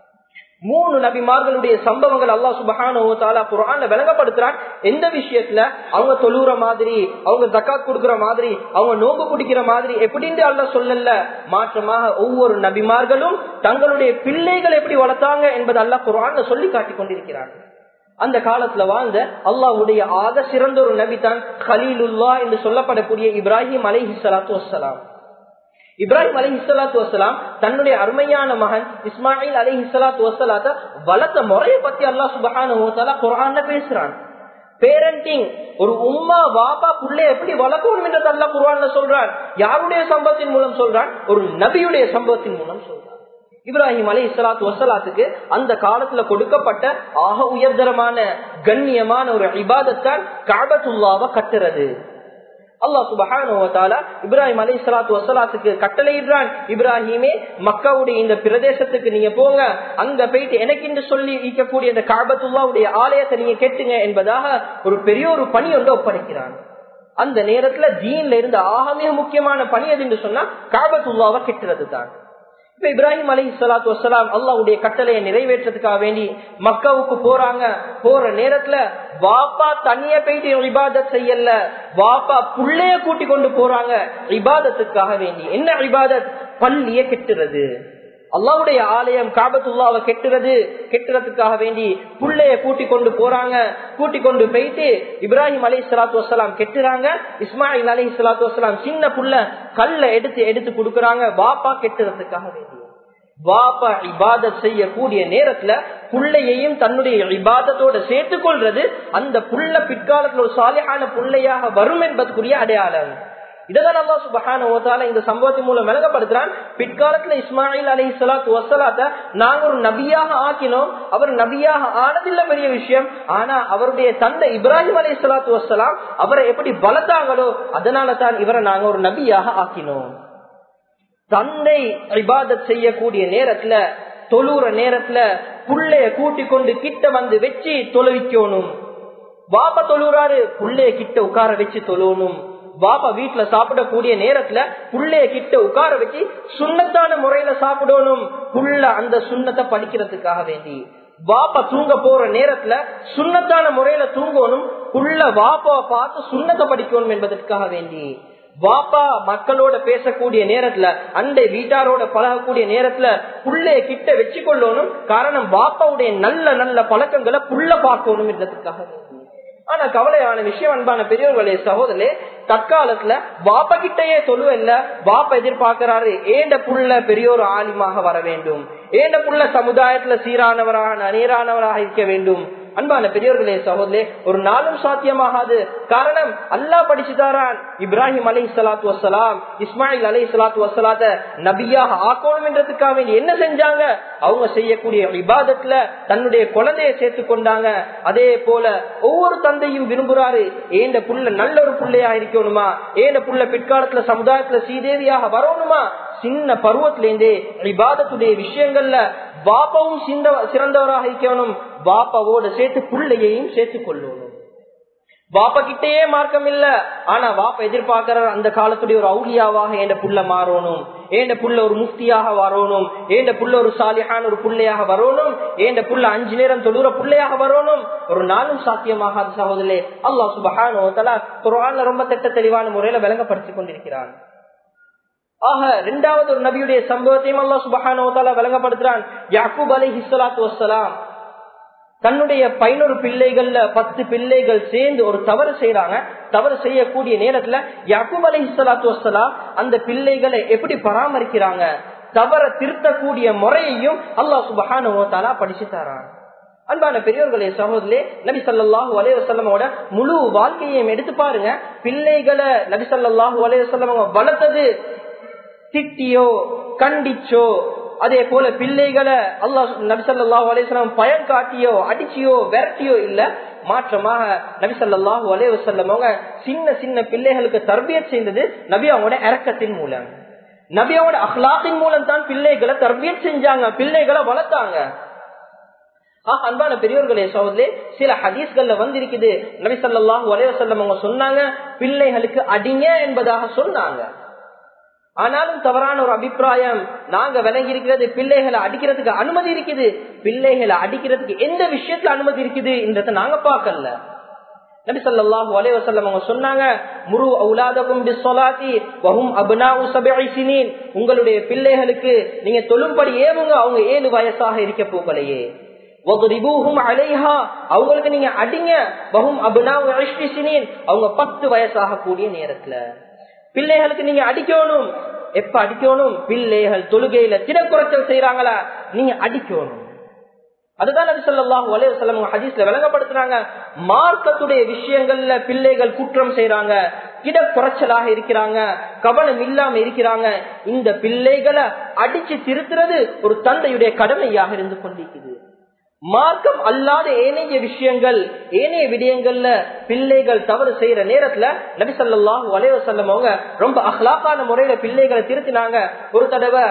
மூணு நபிமார்களுடைய சம்பவங்கள் அல்லா சுபஹான குரான்ல விளங்கப்படுத்துறான் எந்த விஷயத்துல அவங்க தொழுற மாதிரி அவங்க தக்காத் கொடுக்கிற மாதிரி அவங்க நோம்பு குடிக்கிற மாதிரி எப்படின்னு அல்ல சொல்லல மாற்றமாக ஒவ்வொரு நபிமார்களும் தங்களுடைய பிள்ளைகள் எப்படி வளர்த்தாங்க என்பது அல்லா குரான்ல சொல்லி காட்டி கொண்டிருக்கிறாங்க அந்த காலத்துல வாழ்ந்த அல்லாவுடைய ஆக சிறந்த ஒரு நபி தான் ஹலீலுல்லா என்று சொல்லப்படக்கூடிய இப்ராஹிம் அலைஹி சலாத்து வசலாம் இப்ராஹிம் அலி இஸ்லாத்து வசலாம் தன்னுடைய அருமையான மகன் இஸ்மாயில் அலி இஸ்லாத்து வசலாத்த வளர்த்த முறையை பத்தி அல்லா சுபஹான குரான்ல பேசுறான் பேரண்டிங் ஒரு உம்மா வாப்பா புள்ளைய எப்படி வளர்க்கணும் என்று அல்லா குரான்ல சொல்றான் யாருடைய சம்பவத்தின் மூலம் சொல்றான் ஒரு நபியுடைய சம்பவத்தின் மூலம் சொல்றான் இப்ராஹிம் அலி இஸ்லாத்து வசலாத்துக்கு அந்த காலத்துல கொடுக்கப்பட்ட ஆக உயர்தரமான கண்ணியமான ஒரு இபாதத்தான் காபத்துல்லாவை கட்டுறது அல்லா சுபஹான இப்ராஹிம் அலி சலாத்து வசலாத்துக்கு கட்டளையிடுறான் இப்ராஹிமே மக்காவுடைய இந்த பிரதேசத்துக்கு நீங்க போங்க அங்க போயிட்டு எனக்கு என்று சொல்லி ஈக்கக்கூடிய இந்த காபத்துல்லாவுடைய ஆலயத்தை நீங்க கேட்டுங்க என்பதாக ஒரு பெரிய ஒரு பணி ஒன்று ஒப்படைக்கிறான் அந்த நேரத்துல தீன்ல இருந்த ஆக மிக முக்கியமான பணி எது என்று சொன்னா காபத்துல்லாவை கெட்டுறது தான் இப்ப இப்ராஹிம் அலி சலாத்து வசலாம் அல்லாவுடைய கட்டளையை நிறைவேற்றதுக்காக வேண்டி மக்காவுக்கு போறாங்க போற நேரத்துல வாப்பா தனிய போயிட்டு இபாதத் செய்யல வாப்பா புள்ளைய கூட்டி கொண்டு போறாங்க இபாதத்துக்காக வேண்டி என்ன இபாதத் பள்ளிய கெட்டுறது அல்லாவுடைய ஆலயம் காபத்துல்லாவை கெட்டுறது கெட்டுறதுக்காக வேண்டி புள்ளைய கூட்டி கொண்டு போறாங்க கூட்டி கொண்டு போயிட்டு இப்ராஹிம் அலி சலாத்து வசலாம் கெட்டுறாங்க இஸ்மாயில் அலி சலாத்து வசலாம் சின்ன புள்ள கல்ல எடுத்து எடுத்து கொடுக்கறாங்க வாப்பா கெட்டுறதுக்காக வேண்டி வாப்பா இபாதத் செய்யக்கூடிய நேரத்துல புள்ளையையும் தன்னுடைய இபாதத்தோட சேர்த்துக் கொள்றது அந்த புள்ள பிற்காலத்துல ஒரு சாலியான புள்ளையாக வரும் என்பதற்குரிய அடையாளம் இதான் அல்லா சுபஹான ஓதால இந்த சம்பவத்தின் மூலம் விளங்கப்படுத்துறான் பிற்காலத்துல இஸ்மாயில் அலி சலாத்து வசலாத்த நாங்க ஒரு நபியாக ஆக்கினோம் அவர் நபியாக ஆனதில்ல பெரிய விஷயம் ஆனா அவருடைய தந்தை இப்ராஹிம் அலி சலாத்து வசலாம் அவரை எப்படி பலத்தாங்களோ அதனால தான் இவரை நாங்க ஒரு நபியாக ஆக்கினோம் தந்தை இபாதத் செய்யக்கூடிய நேரத்துல தொழுற நேரத்துல புள்ளைய கூட்டிக் கொண்டு கிட்ட வந்து வச்சு தொழுவிக்கணும் பாப்பா தொழுறாரு புள்ளைய கிட்ட உட்கார வச்சு தொழுவணும் பாப்பா வீட்டுல சாப்பிடக்கூடிய நேரத்துல புள்ளைய கிட்ட உட்கார வச்சு சுண்ணத்தான முறையில சாப்பிடணும் புள்ள அந்த சுண்ணத்தை படிக்கிறதுக்காக வேண்டி வாப்பா தூங்க போற நேரத்துல சுண்ணத்தான முறையில தூங்கணும் புள்ள வாப்பாவை பார்த்து சுண்ணத்தை படிக்கணும் என்பதற்காக வேண்டி வாப்பா மக்களோட பேசக்கூடிய நேரத்துல அண்டை வீட்டாரோட பழகக்கூடிய நேரத்துல புள்ளைய கிட்ட வச்சு கொள்ளணும் காரணம் வாப்பாவுடைய நல்ல நல்ல பழக்கங்களை புள்ள பார்க்கணும் என்றதுக்காக வேண்டி ஆனா கவலையான விஷயம் அன்பான பெரியவர்களே சகோதரே தற்காலத்துல வாப்ப கிட்டயே சொல்லுவல்ல வாப்ப எதிர்பார்க்கிறாரு ஏண்ட புள்ள பெரியோர் ஆலிமாக வர வேண்டும் ஏண்ட புள்ள சமுதாயத்துல சீரானவராக நீரானவராக இருக்க வேண்டும் அன்பான பெரியவர்களே சகோதரே ஒரு நாளும் சாத்தியமாகாது காரணம் அல்லா படிச்சுதாரான் இப்ராஹிம் அலை சலாத்து வசலாம் இஸ்மாயில் அலை சலாத்து வசலாத்த நபியாக ஆக்கணும் என்றதுக்காக வேண்டி என்ன செஞ்சாங்க அவங்க செய்யக்கூடிய விவாதத்துல தன்னுடைய குழந்தைய சேர்த்து கொண்டாங்க அதே போல ஒவ்வொரு தந்தையும் விரும்புறாரு ஏண்ட புள்ள நல்ல ஒரு பிள்ளையா இருக்கணுமா ஏண்ட புள்ள பிற்காலத்துல சமுதாயத்துல சீதேவியாக வரணுமா சின்ன பருவத்திலேருந்தே விவாதத்துடைய விஷயங்கள்ல பாப்பாவும் சிறந்தவராக இருக்கணும் பாப்பாவோட சேர்த்து பிள்ளையையும் சேர்த்து கொள்ளணும் பாப்பா கிட்டேயே மார்க்கம் இல்ல ஆனா வாப்பா எதிர்பார்க்கிற அந்த காலத்துடைய ஒரு அவுலியாவாக என் புள்ள மாறணும் ஏண்ட புள்ள ஒரு முஃப்தியாக வரணும் ஏண்ட புள்ள ஒரு சாலியான ஒரு புள்ளையாக வரணும் ஏண்ட புள்ள அஞ்சு நேரம் தொழுற புள்ளையாக வரணும் ஒரு நாளும் சாத்தியமாகாத சகோதரே அல்லாஹ் சுபஹானோ தலா குரான்ல ரொம்ப திட்ட தெளிவான முறையில விளங்கப்படுத்திக் கொண்டிருக்கிறான் ஆக இரண்டாவது ஒரு நபியுடைய சம்பவத்தையும் அல்லா சுபஹானோ தலா விளங்கப்படுத்துறான் யாக்கூப் அலி ஹிஸ்லாத்து வசலாம் தன்னுடைய பதினொரு பிள்ளைகள்ல பத்து பிள்ளைகள் சேர்ந்து ஒரு தவறு செய்யறாங்க தவறு செய்யக்கூடிய நேரத்துல யாக்கூப் அலி இஸ்லாத்து வசலாம் அந்த பிள்ளைகளை எப்படி பராமரிக்கிறாங்க தவற திருத்தக்கூடிய முறையையும் அல்லாஹ் சுபஹானுவத்தாலா படிச்சு தரான் அன்பான பெரியவர்களே சகோதரே நபி சல்லாஹூ அலையவசல்லமோட முழு வாழ்க்கையையும் எடுத்து பாருங்க பிள்ளைகளை நபி சல்லாஹூ அலையவசல்லம் வளர்த்தது திட்டியோ கண்டிச்சோ அதே போல பிள்ளைகளை அல்லாஹ் நபிசல்லாஹு அலையம் பயன் காட்டியோ அடிச்சியோ விரட்டியோ இல்ல மாற்றமாக நபிசல்லாஹு அலைய வசல்லம் அவங்க சின்ன சின்ன பிள்ளைகளுக்கு தர்பியத் செய்தது நபி அவங்களோட இறக்கத்தின் மூலம் நபியோட அஹ்லாத்தின் மூலம் தான் பிள்ளைகளை தர்பியத் செஞ்சாங்க பிள்ளைகளை வளர்த்தாங்க அன்பான பெரியவர்களே சோதரே சில ஹதீஸ்கள்ல வந்திருக்குது நபி சல்லாஹூ அலைவசல்லம் அவங்க சொன்னாங்க பிள்ளைகளுக்கு அடிங்க என்பதாக சொன்னாங்க ஆனாலும் தவறான ஒரு அபிப்பிராயம் நாங்க விளங்கி இருக்கிறது பிள்ளைகளை அடிக்கிறதுக்கு அனுமதி இருக்குது பிள்ளைகளை அடிக்கிறதுக்கு எந்த விஷயத்துல அனுமதி இருக்குது என்றதை நாங்க பார்க்கல நபி ஸல்லல்லாஹு அலைஹி வஸல்லம் அவங்க சொன்னாங்க முரு அவுலாதகும் பிஸ்ஸலாத்தி வஹும் அப்னாஉ சப்இ சினீன் உங்களுடைய பிள்ளைகளுக்கு நீங்க தொழும்படி ஏவுங்க அவங்க ஏழு வயசாக இருக்க போகலையே வதுரிபூஹும் அலைஹா அவங்களுக்கு நீங்க அடிங்க வஹும் அப்னாஉ இஷ்ரி சினீன் அவங்க பத்து வயசாக கூடிய நேரத்துல பிள்ளைகளுக்கு நீங்க அடிக்கணும் எப்ப அடிக்கணும் பிள்ளைகள் தொழுகையில திடக்குறைச்சல் செய்யறாங்களா நீங்க அடிக்கணும் அதுதான் நபி சொல்லாஹு அலையம் ஹதீஸ்ல விளங்கப்படுத்துறாங்க மார்க்கத்துடைய விஷயங்கள்ல பிள்ளைகள் குற்றம் செய்யறாங்க கிட குறைச்சலாக இருக்கிறாங்க கவனம் இல்லாம இருக்கிறாங்க இந்த பிள்ளைகளை அடிச்சு திருத்துறது ஒரு தந்தையுடைய கடமையாக இருந்து கொண்டிருக்குது மார்க்கம் அல்லாத ஏனைய விஷயங்கள் ஏனைய விடயங்கள்ல பிள்ளைகள் தவறு செய்யற நேரத்துல நபிசல்லாஹு அலைவசல்லம் அவங்க ரொம்ப அஹ்லாக்கான முறையில பிள்ளைகளை திருத்தினாங்க ஒரு தடவை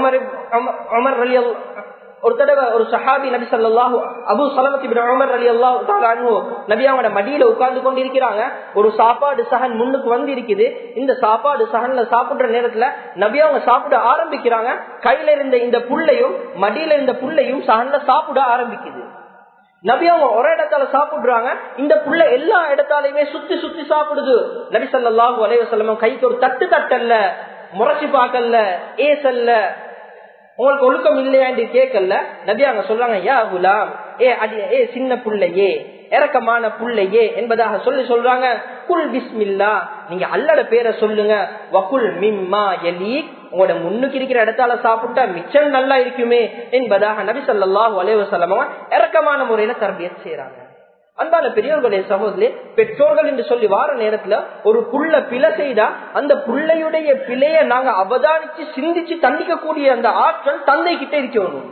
உமர் அலி ஒரு தடவை ஒரு சஹாபி நபி சல்லாஹூ அபு சலமத்தி உமர் அலி அல்லாஹு நபியாவோட மடியில உட்கார்ந்து கொண்டிருக்கிறாங்க ஒரு சாப்பாடு சகன் முன்னுக்கு வந்து இருக்குது இந்த சாப்பாடு சகன்ல சாப்பிடுற நேரத்துல நபி அவங்க சாப்பிட ஆரம்பிக்கிறாங்க கையில இருந்த இந்த புள்ளையும் மடியில இருந்த புள்ளையும் சகன்ல சாப்பிட ஆரம்பிக்குது நபி அவங்க ஒரு இடத்தால சாப்பிடுறாங்க இந்த புள்ள எல்லா இடத்தாலையுமே சுத்தி சுத்தி சாப்பிடுது நபி சல்லாஹூ அலைவசல்லம் கைக்கு ஒரு தட்டு தட்டல்ல முறைச்சு பார்க்கல ஏசல்ல உங்களுக்கு ஒழுக்கம் இல்லையான்னு கேட்கல நபி அங்க சொல்றாங்க யா குலாம் ஏ அடி ஏ சின்ன புள்ளையே இறக்கமான புள்ளையே என்பதாக சொல்லி சொல்றாங்க குல் பிஸ்மில்லா நீங்க அல்லட பேரை சொல்லுங்க வகுல் மிம்மா எலி உங்களோட முன்னுக்கு இருக்கிற இடத்தால சாப்பிட்டா மிச்சம் நல்லா இருக்குமே என்பதாக நபி சொல்லாஹு அலைவசல்லம இறக்கமான முறையில தரபியத் செய்யறாங்க அன்பான பெரியவர்களே சகோதரே பெற்றோர்கள் என்று சொல்லி வார நேரத்துல ஒரு புள்ள பிழை செய்தா அந்த புள்ளையுடைய பிழைய நாங்க அவதானிச்சு சிந்திச்சு தண்டிக்கக்கூடிய அந்த ஆற்றல் தந்தை கிட்ட இருக்கணும்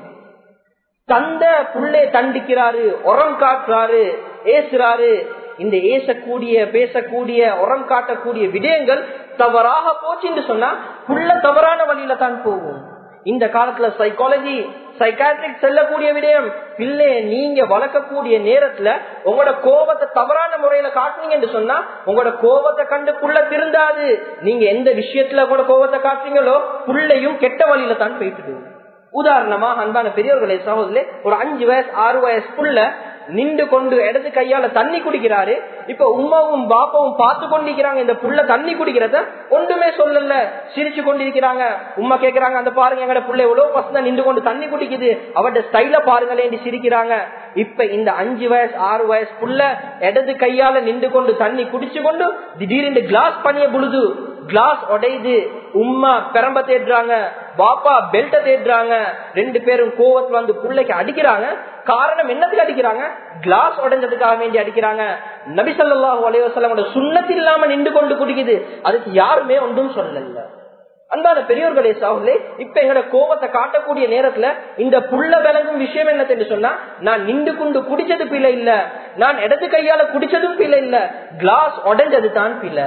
தந்த புள்ளை தண்டிக்கிறாரு உரம் காட்டுறாரு ஏசுறாரு இந்த ஏசக்கூடிய பேசக்கூடிய உரம் காட்டக்கூடிய விடயங்கள் தவறாக போச்சு என்று சொன்னா புள்ள தவறான வழியில தான் போகும் இந்த காலத்துல சைக்காலஜி சைக்காட்ரிக் செல்லக்கூடிய விடயம் பிள்ளைய நீங்க வளர்க்கக்கூடிய நேரத்துல உங்களோட கோபத்தை தவறான முறையில காட்டுனீங்க என்று சொன்னா உங்களோட கோபத்தை கண்டு புள்ள திருந்தாது நீங்க எந்த விஷயத்துல கூட கோபத்தை காட்டுறீங்களோ புள்ளையும் கெட்ட வழியில தான் போயிட்டு உதாரணமா அன்பான பெரியவர்களே சகோதரே ஒரு அஞ்சு வயசு ஆறு வயசு புள்ள நின்று கொண்டு இடது கையால தண்ணி குடிக்கிறாரு இப்ப உமாவும் பாப்பாவும் பார்த்து கொண்டிருக்கிறாங்க இந்த புள்ள தண்ணி குடிக்கிறத ஒன்றுமே சொல்லல சிரிச்சு கொண்டிருக்கிறாங்க உமா கேக்குறாங்க அந்த பாருங்க எங்கட புள்ள எவ்வளவு பசங்க நின்று கொண்டு தண்ணி குடிக்குது அவட ஸ்டைல பாருங்களேன் சிரிக்கிறாங்க இப்ப இந்த அஞ்சு வயசு ஆறு வயசு புள்ள இடது கையால நின்று கொண்டு தண்ணி குடிச்சு கொண்டு திடீர்னு கிளாஸ் பண்ணிய புழுது கிளாஸ் உடையுது உம்மா பெரம்ப தேடுறாங்க பாப்பா பெல்ட்ட தேடுறாங்க ரெண்டு பேரும் கோவத்துல வந்து பிள்ளைக்கு அடிக்கிறாங்க காரணம் என்னத்துக்கு அடிக்கிறாங்க கிளாஸ் உடைஞ்சதுக்காக வேண்டி அடிக்கிறாங்க நபிசல்லாஹு அலைவசல்லமோட சுண்ணத்து இல்லாம நின்று கொண்டு குடிக்குது அதுக்கு யாருமே ஒன்றும் சொல்லல அந்தான பெரியோர்களே சாகுலே இப்ப எங்கட கோபத்தை காட்டக்கூடிய நேரத்துல இந்த புள்ள விளங்கும் விஷயம் என்ன சொன்னா நான் நின்று கொண்டு குடிச்சது பிள்ளை இல்ல நான் இடது கையால குடிச்சதும் பிள்ளை இல்ல கிளாஸ் உடைஞ்சது தான் பிள்ளை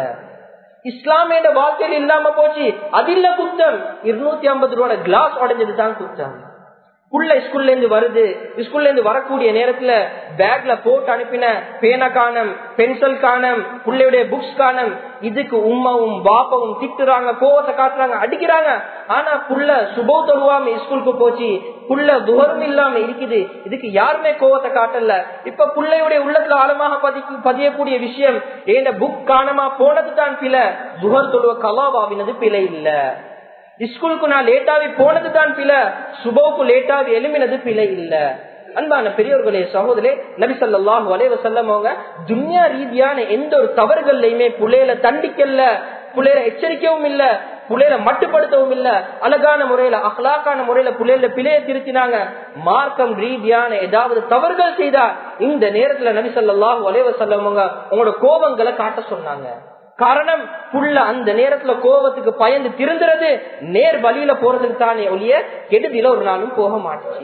இஸ்லாமிய வாழ்க்கையில் இல்லாம போச்சு அது இல்ல குத்தம் இருநூத்தி ஐம்பது ரூபாய் கிளாஸ் உடைஞ்சது தான் குத்தம் புள்ள ஸ்கூல்ல இருந்து வருது ஸ்கூல்ல இருந்து வரக்கூடிய நேரத்துல பேக்ல போட்டு அனுப்பின பேன காணம் பென்சில் காணம் புள்ளையுடைய புக்ஸ் காணம் இதுக்கு உமாவும் பாப்பாவும் திட்டுறாங்க கோவத்தை காட்டுறாங்க அடிக்கிறாங்க ஆனா புள்ள சுபோ தொழுவாம ஸ்கூலுக்கு போச்சு புள்ள துவரும் இல்லாம இருக்குது இதுக்கு யாருமே கோவத்தை காட்டல இப்ப புள்ளையுடைய உள்ளத்துல ஆழமாக பதி பதியக்கூடிய விஷயம் ஏன் புக் காணமா போனது தான் பிழை துகர் தொழுவ கலாவாவினது பிழை இல்ல ஸ்கூலுக்கு நான் லேட்டாவி போனது தான் பிழை சுபோக்கு லேட்டாவி எழுமினது பிழை இல்ல அன்பான பெரியவர்களே சகோதரே நபிசல்லாஹு அலைவசல்லம் அவங்க துன்யா ரீதியான எந்த ஒரு தவறுகள்லையுமே புள்ளையில தண்டிக்கல புள்ளையில எச்சரிக்கவும் இல்ல புள்ளையில மட்டுப்படுத்தவும் இல்ல அழகான முறையில அஹ்லாக்கான முறையில புள்ளையில பிழைய திருத்தினாங்க மார்க்கம் ரீதியான ஏதாவது தவறுகள் செய்தா இந்த நேரத்துல நபிசல்லாஹு அலைவசல்லவங்க உங்களோட கோபங்களை காட்ட சொன்னாங்க காரணம் புள்ள அந்த நேரத்துல கோபத்துக்கு பயந்து திருந்துறது நேர் வழியில போறதுக்கு தானே ஒழிய கெடுதியில ஒரு நாளும் போக மாட்டுச்சு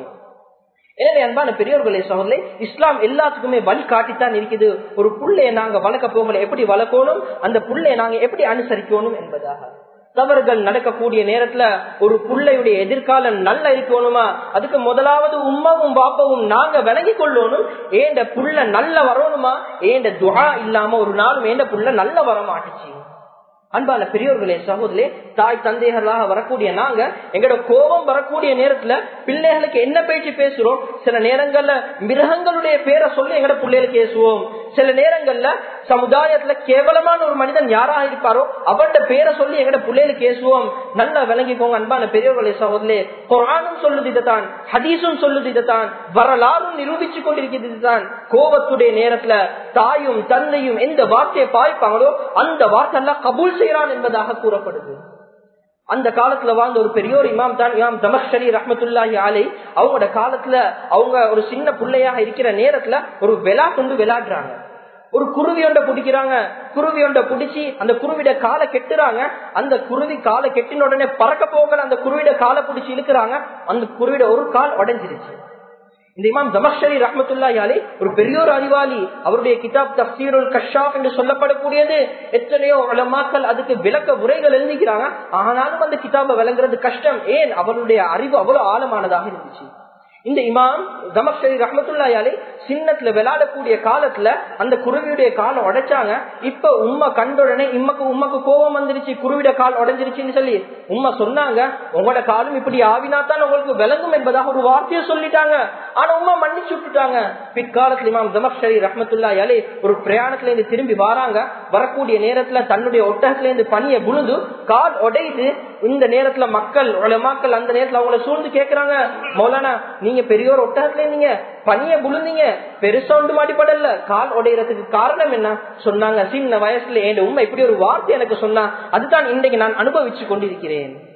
எனவே அன்பான பெரியவர்களே சகோதரே இஸ்லாம் எல்லாத்துக்குமே வழி காட்டித்தான் இருக்குது ஒரு புள்ளைய நாங்க வளர்க்க போகல எப்படி வளர்க்கணும் அந்த புள்ளைய நாங்க எப்படி அனுசரிக்கணும் என்பதாக தவறுகள் நடக்கக்கூடிய நேரத்துல ஒரு புள்ளையுடைய எதிர்காலம் நல்ல இருக்கணுமா அதுக்கு முதலாவது உமாவும் பாப்பாவும் நாங்க விளங்கி கொள்ளணும் ஏண்ட புள்ள நல்ல வரணுமா ஏண்ட துவா இல்லாம ஒரு நாளும் ஏண்ட புள்ள நல்ல வர மாட்டுச்சு அன்பான பெரியோர்களே சகோதரே தாய் தந்தைகளாக வரக்கூடிய நாங்க எங்களோட கோபம் வரக்கூடிய நேரத்துல பிள்ளைகளுக்கு என்ன பேச்சு பேசுறோம் சில நேரங்கள்ல மிருகங்களுடைய பேரை சொல்லி எங்கட பிள்ளைகளுக்கு பேசுவோம் சில நேரங்கள்ல சமுதாயத்துல கேவலமான ஒரு மனிதன் யாராக இருப்பாரோ அவருடைய பேரை சொல்லி எங்கட பிள்ளைகளுக்கு பேசுவோம் நல்லா விளங்கிக்கோங்க அன்பான பெரியவர்களே சகோதரே குரானும் சொல்லுது இதைத்தான் ஹதீஸும் சொல்லுது இதைத்தான் வரலாறும் நிரூபிச்சு கொண்டிருக்கிறது இதுதான் கோபத்துடைய நேரத்துல தாயும் தந்தையும் எந்த வார்த்தையை பாய்ப்பாங்களோ அந்த வார்த்தை எல்லாம் கபூல் செய்யறான் என்பதாக கூறப்படுது அந்த காலத்துல வாழ்ந்த ஒரு பெரியோர் இமாம் தான் இமாம் தமஷரி ரஹமத்துல்லாஹி ஆலை அவங்களோட காலத்துல அவங்க ஒரு சின்ன பிள்ளையாக இருக்கிற நேரத்துல ஒரு விழா கொண்டு விளையாடுறாங்க ஒரு குருவி ஒன்றை பிடிக்கிறாங்க குருவி ஒன்றை பிடிச்சி அந்த குருவிட காலை கெட்டுறாங்க அந்த குருவி காலை கெட்டின உடனே பறக்க போகல அந்த குருவிட காலை பிடிச்சி இழுக்கிறாங்க அந்த குருவிட ஒரு கால் உடஞ்சிருச்சு இந்த இமாம் தமஷரி ரஹமத்துல்லாயாலே ஒரு பெரியோர் அறிவாளி அவருடைய கிதாப் தப்சீருல் கஷாப் என்று சொல்லப்படக்கூடியது எத்தனையோ உலமாக்கள் அதுக்கு விளக்க உரைகள் எழுதிக்கிறாங்க ஆனாலும் அந்த கிதாபை விளங்குறது கஷ்டம் ஏன் அவருடைய அறிவு அவ்வளவு ஆழமானதாக இருந்துச்சு இந்த இமாம் தமஷரி ரஹமத்துல்லாயாலே சின்னத்துல விளையாடக்கூடிய காலத்துல அந்த குருவியுடைய காலை உடைச்சாங்க இப்ப உண்மை கண்டுடனே இம்மக்கு உம்மக்கு கோபம் வந்துருச்சு குருவிட கால் உடைஞ்சிருச்சுன்னு சொல்லி உண்மை சொன்னாங்க உங்களோட காலம் இப்படி ஆவினாத்தான் உங்களுக்கு விளங்கும் என்பதாக ஒரு வார்த்தையை சொல்லிட்டாங்க ஆனா உண்மை மன்னிச்சு விட்டுட்டாங்க பிற்காலத்துல இமாம் தமஷரி ரஹமத்துல்லாயாலே ஒரு பிரயாணத்துல இருந்து திரும்பி வராங்க வரக்கூடிய நேரத்துல தன்னுடைய ஒட்டகத்துல இருந்து பனிய புழுந்து கால் உடையுது இந்த நேரத்துல மக்கள் மக்கள் அந்த நேரத்துல அவங்கள சூழ்ந்து கேக்குறாங்க மௌலானா நீங்க பெரியோர் ஒட்டகத்துல நீங்க பனிய புழுந்தீங்க பெருசா ஒன்று மாட்டிப்படல கால் உடையறதுக்கு காரணம் என்ன சொன்னாங்க சின்ன வயசுல என் உண்மை இப்படி ஒரு வார்த்தை எனக்கு சொன்னா அதுதான் இன்றைக்கு நான் அனுபவிச்சு கொண்டிருக்கிறேன்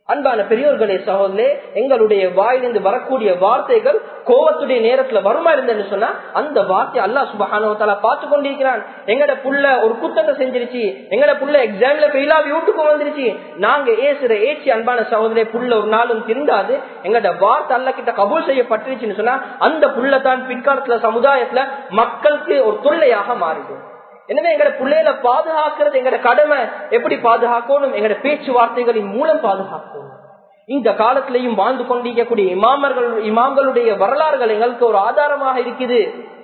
அன்பான பெரியோர்களே சகோதரே எங்களுடைய வாயிலிருந்து வரக்கூடிய வார்த்தைகள் கோவத்துடைய நேரத்துல வருமா இருந்தேன்னு சொன்னா அந்த வார்த்தை அல்லா சுபஹானவத்தால பார்த்து கொண்டிருக்கிறான் எங்கட புள்ள ஒரு குத்தத்தை செஞ்சிருச்சு எங்கட புள்ள எக்ஸாம்ல ஃபெயிலா வீட்டுக்கு வந்துருச்சு நாங்க ஏசுற ஏச்சி அன்பான சகோதரே புள்ள ஒரு நாளும் திருந்தாது எங்கட வார்த்தை அல்ல கிட்ட கபூல் செய்யப்பட்டுருச்சுன்னு சொன்னா அந்த புள்ள தான் பிற்காலத்துல சமுதாயத்துல மக்களுக்கு ஒரு தொல்லையாக மாறிடும் எனவே எங்கட பிள்ளைகளை பாதுகாக்கிறது எங்கட கடமை எப்படி பாதுகாக்கணும் எங்கட பேச்சுவார்த்தைகளின் மூலம் பாதுகாக்கணும் இந்த காலத்திலையும் வாழ்ந்து கொண்டிருக்கக்கூடிய இமாமர்கள் இமாம்களுடைய வரலாறுகள் எங்களுக்கு ஒரு ஆதாரமாக இருக்குது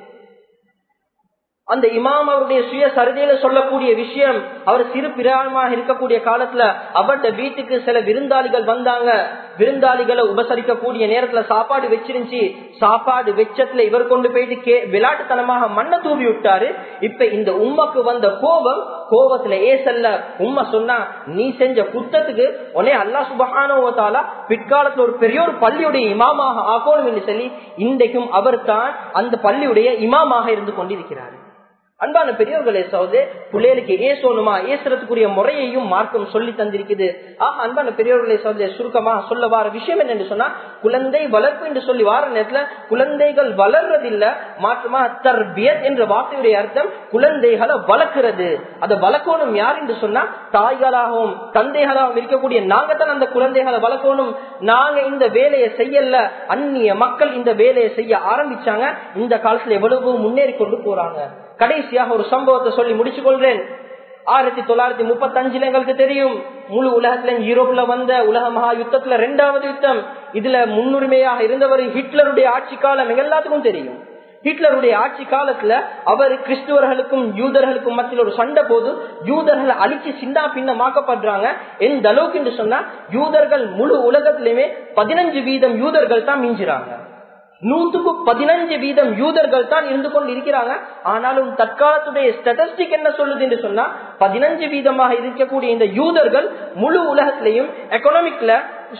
அந்த இமாம் அவருடைய சுய சரிதையில சொல்லக்கூடிய விஷயம் அவர் சிறு பிராயமாக இருக்கக்கூடிய காலத்துல அவருடைய வீட்டுக்கு சில விருந்தாளிகள் வந்தாங்க விருந்தாளிகளை உபசரிக்கக்கூடிய நேரத்துல சாப்பாடு வச்சிருந்துச்சு சாப்பாடு வெச்சத்துல இவர் கொண்டு போயிட்டு கே விளையாட்டுத்தனமாக மண்ணை தூவி விட்டாரு இப்ப இந்த உம்மக்கு வந்த கோபம் கோபத்துல ஏசல்ல உண்மை சொன்னா நீ செஞ்ச குத்தத்துக்கு உடனே அல்லா சுபகானோத்தாலா பிற்காலத்துல ஒரு பெரிய ஒரு பள்ளியுடைய இமாமாக ஆகணும் என்று சொல்லி இன்றைக்கும் அவர் தான் அந்த பள்ளியுடைய இமாமாக இருந்து கொண்டிருக்கிறார் அன்பான பெரியவர்களே சோதே பிள்ளைகளுக்கு ஏசோனுமா ஏசுறதுக்குரிய முறையையும் மார்க்கம் சொல்லி தந்திருக்குது ஆஹ் அன்பான பெரியவர்களே சோதே சுருக்கமாக சொல்ல வார விஷயம் என்னன்னு சொன்னா குழந்தை வளர்ப்பு என்று சொல்லி வார நேரத்துல குழந்தைகள் வளர்றதில்ல மாற்றமா தர்பியத் என்ற வார்த்தையுடைய அர்த்தம் குழந்தைகளை வளர்க்கிறது அதை வளர்க்கணும் யார் என்று சொன்னா தாய்களாகவும் தந்தைகளாகவும் இருக்கக்கூடிய நாங்க தான் அந்த குழந்தைகளை வளர்க்கணும் நாங்க இந்த வேலையை செய்யல அந்நிய மக்கள் இந்த வேலையை செய்ய ஆரம்பிச்சாங்க இந்த காலத்துல எவ்வளவு முன்னேறி கொண்டு போறாங்க கடைசியாக ஒரு சம்பவத்தை சொல்லி முடிச்சு கொள்றேன் ஆயிரத்தி தொள்ளாயிரத்தி முப்பத்தி அஞ்சுல எங்களுக்கு தெரியும் முழு உலகத்துல யூரோப்ல வந்த உலக மகா யுத்தத்துல ரெண்டாவது யுத்தம் இதுல முன்னுரிமையாக இருந்தவர் ஹிட்லருடைய ஆட்சி காலம் எங்க எல்லாத்துக்கும் தெரியும் ஹிட்லருடைய ஆட்சி காலத்துல அவர் கிறிஸ்துவர்களுக்கும் யூதர்களுக்கும் மத்தியில் ஒரு சண்டை போது யூதர்களை அழிச்சு சின்ன பின்னமாக்கப்படுறாங்க எந்த அளவுக்கு என்று சொன்னா யூதர்கள் முழு உலகத்திலுமே பதினஞ்சு வீதம் யூதர்கள் தான் மிஞ்சுறாங்க நூத்துக்கு பதினஞ்சு வீதம் யூதர்கள் தான் இருந்து கொண்டு இருக்கிறாங்க ஆனாலும் தற்காலத்துடைய ஸ்டட்டிஸ்டிக் என்ன சொல்லுது என்று சொன்னா பதினஞ்சு வீதமாக இருக்கக்கூடிய இந்த யூதர்கள் முழு உலகத்திலையும் எக்கனாமிக்ல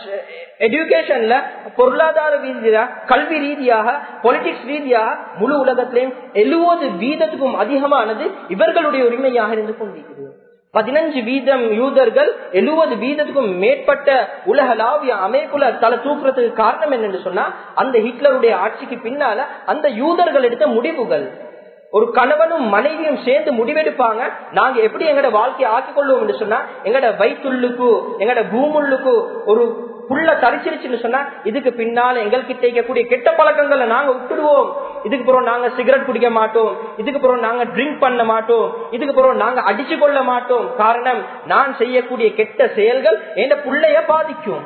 எஜுகேஷன்ல பொருளாதார ரீதியா கல்வி ரீதியாக பொலிட்டிக்ஸ் ரீதியாக முழு உலகத்திலையும் எழுபது வீதத்துக்கும் அதிகமானது இவர்களுடைய உரிமையாக இருந்து கொண்டிருக்கிறது பதினஞ்சு வீதம் யூதர்கள் எழுபது வீதத்துக்கும் மேற்பட்ட உலகளாவிய அமைப்புல தலை தூக்குறதுக்கு காரணம் என்னன்னு சொன்னா அந்த ஹிட்லருடைய ஆட்சிக்கு பின்னால அந்த யூதர்கள் எடுத்த முடிவுகள் ஒரு கணவனும் மனைவியும் சேர்ந்து முடிவெடுப்பாங்க நாங்க எப்படி எங்கட வாழ்க்கையை ஆக்கிக் கொள்வோம் என்று சொன்னா எங்கட வயிற்றுள்ளுக்கு எங்கட பூமுள்ளுக்கு ஒரு புள்ள தரிச்சிருச்சுன்னு சொன்னா இதுக்கு பின்னால எங்கள்கிட்ட இருக்கக்கூடிய கெட்ட பழக்கங்களை நாங்க விட்டுடுவோம் இதுக்கு பிறகு நாங்க சிகரெட் குடிக்க மாட்டோம் இதுக்கு பிறகு நாங்க ட்ரிங்க் பண்ண மாட்டோம் இதுக்கு பிறகு நாங்க அடிச்சு கொள்ள மாட்டோம் காரணம் நான் செய்யக்கூடிய கெட்ட செயல்கள் என் புள்ளைய பாதிக்கும்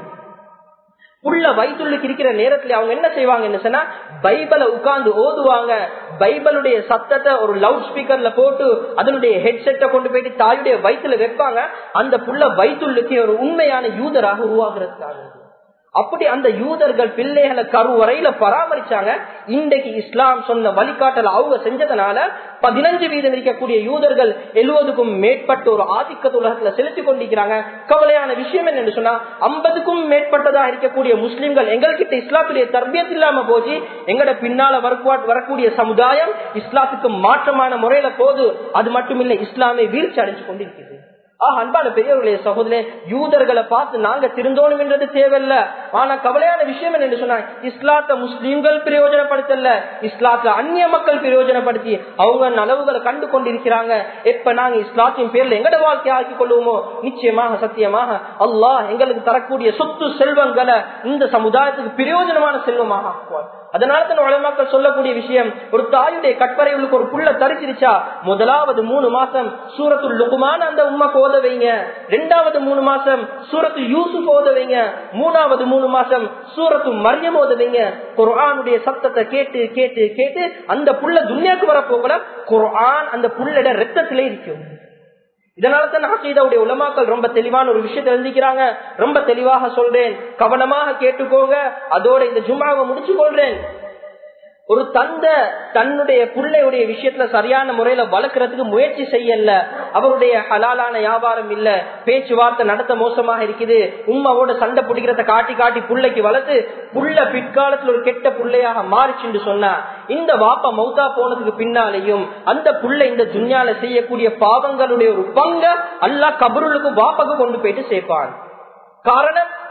புள்ள வயிற்றுள்ளுக்கு இருக்கிற நேரத்துல அவங்க என்ன செய்வாங்கன்னு சொன்னா பைபிளை உட்கார்ந்து ஓதுவாங்க பைபிளுடைய சத்தத்தை ஒரு லவுட் ஸ்பீக்கர்ல போட்டு அதனுடைய ஹெட்செட்டை கொண்டு போயிட்டு தாயுடைய வயிற்றுல வைப்பாங்க அந்த புள்ள வயிற்றுள்ளுக்கு ஒரு உண்மையான யூதராக உருவாகிறதுக்காக அப்படி அந்த யூதர்கள் பிள்ளைகளை கருவறையில பராமரிச்சாங்க இன்றைக்கு இஸ்லாம் சொன்ன வழிகாட்டல அவங்க செஞ்சதுனால பதினஞ்சு வீதம் இருக்கக்கூடிய யூதர்கள் எழுவதுக்கும் மேற்பட்ட ஒரு ஆதிக்கத்து உலகத்துல செலுத்தி கொண்டிருக்கிறாங்க கவலையான விஷயம் என்னன்னு சொன்னா ஐம்பதுக்கும் மேற்பட்டதா இருக்கக்கூடிய முஸ்லிம்கள் எங்கள்கிட்ட இஸ்லாத்துடைய தர்பியத் இல்லாம போச்சு எங்கட பின்னால வரக்கூடிய சமுதாயம் இஸ்லாத்துக்கு மாற்றமான முறையில போது அது மட்டுமில்லை இஸ்லாமை வீழ்ச்சி அடைஞ்சு கொண்டிருக்கிறது ஆஹ் அன்பான பெரியவர்களே சகோதரே யூதர்களை பார்த்து நாங்க திருந்தோணும் என்றது தேவையில்ல ஆனா கவலையான விஷயம் என்ன சொன்னா இஸ்லாத்த முஸ்லீம்கள் பிரயோஜனப்படுத்தல இஸ்லாத்த அந்நிய மக்கள் பிரயோஜனப்படுத்தி அவங்க நலவுகளை கண்டு கொண்டிருக்கிறாங்க எப்ப நாங்க இஸ்லாத்தின் பேர்ல எங்கட வாழ்க்கையை ஆக்கிக் கொள்வோமோ நிச்சயமாக சத்தியமாக அல்லாஹ் எங்களுக்கு தரக்கூடிய சொத்து செல்வங்களை இந்த சமுதாயத்துக்கு பிரயோஜனமான செல்வமாக ஆக்குவார் அதனால தான் உலமாக்கள் சொல்லக்கூடிய விஷயம் ஒரு தாயுடைய கட்பறைகளுக்கு ஒரு புள்ள தரிச்சிருச்சா முதலாவது மூணு மாசம் சூரத்து லுகுமான அந்த உண்மைக்கு ஓத வைங்க ரெண்டாவது மூணு மாசம் சூரத்து யூசுப் ஓத வைங்க மூணாவது மூணு மாசம் சூரத்து மரியம் ஓத வைங்க குர்ஆனுடைய சத்தத்தை கேட்டு கேட்டு கேட்டு அந்த புள்ள துன்யாக்கு வரப்போகல குர்ஆன் அந்த புள்ளட ரத்தத்திலே இருக்கும் இதனால தான் அகீதாவுடைய உலமாக்கள் ரொம்ப தெளிவான ஒரு விஷயத்தை எழுதிக்கிறாங்க ரொம்ப தெளிவாக சொல்றேன் கவனமாக கேட்டுக்கோங்க அதோட இந்த ஜும்மாவை முடிச்சு கொள்றேன் ஒரு தந்த தன்னுடைய பிள்ளையுடைய விஷயத்துல சரியான முறையில வளர்க்கறதுக்கு முயற்சி செய்யல அவருடைய ஹலாலான வியாபாரம் இல்ல பேச்சுவார்த்தை நடத்த மோசமாக இருக்குது உமாவோட சண்டை பிடிக்கிறத காட்டி காட்டி புள்ளைக்கு வளர்த்து புள்ள பிற்காலத்துல ஒரு கெட்ட புள்ளையாக மாறிச்சுன்னு சொன்னா இந்த வாப்பா மௌத்தா போனதுக்கு பின்னாலேயும் அந்த புள்ள இந்த துன்யால செய்யக்கூடிய பாவங்களுடைய ஒரு பங்க அல்லா கபருளுக்கு வாப்பாக்கு கொண்டு போயிட்டு சேர்ப்பான் காரணம்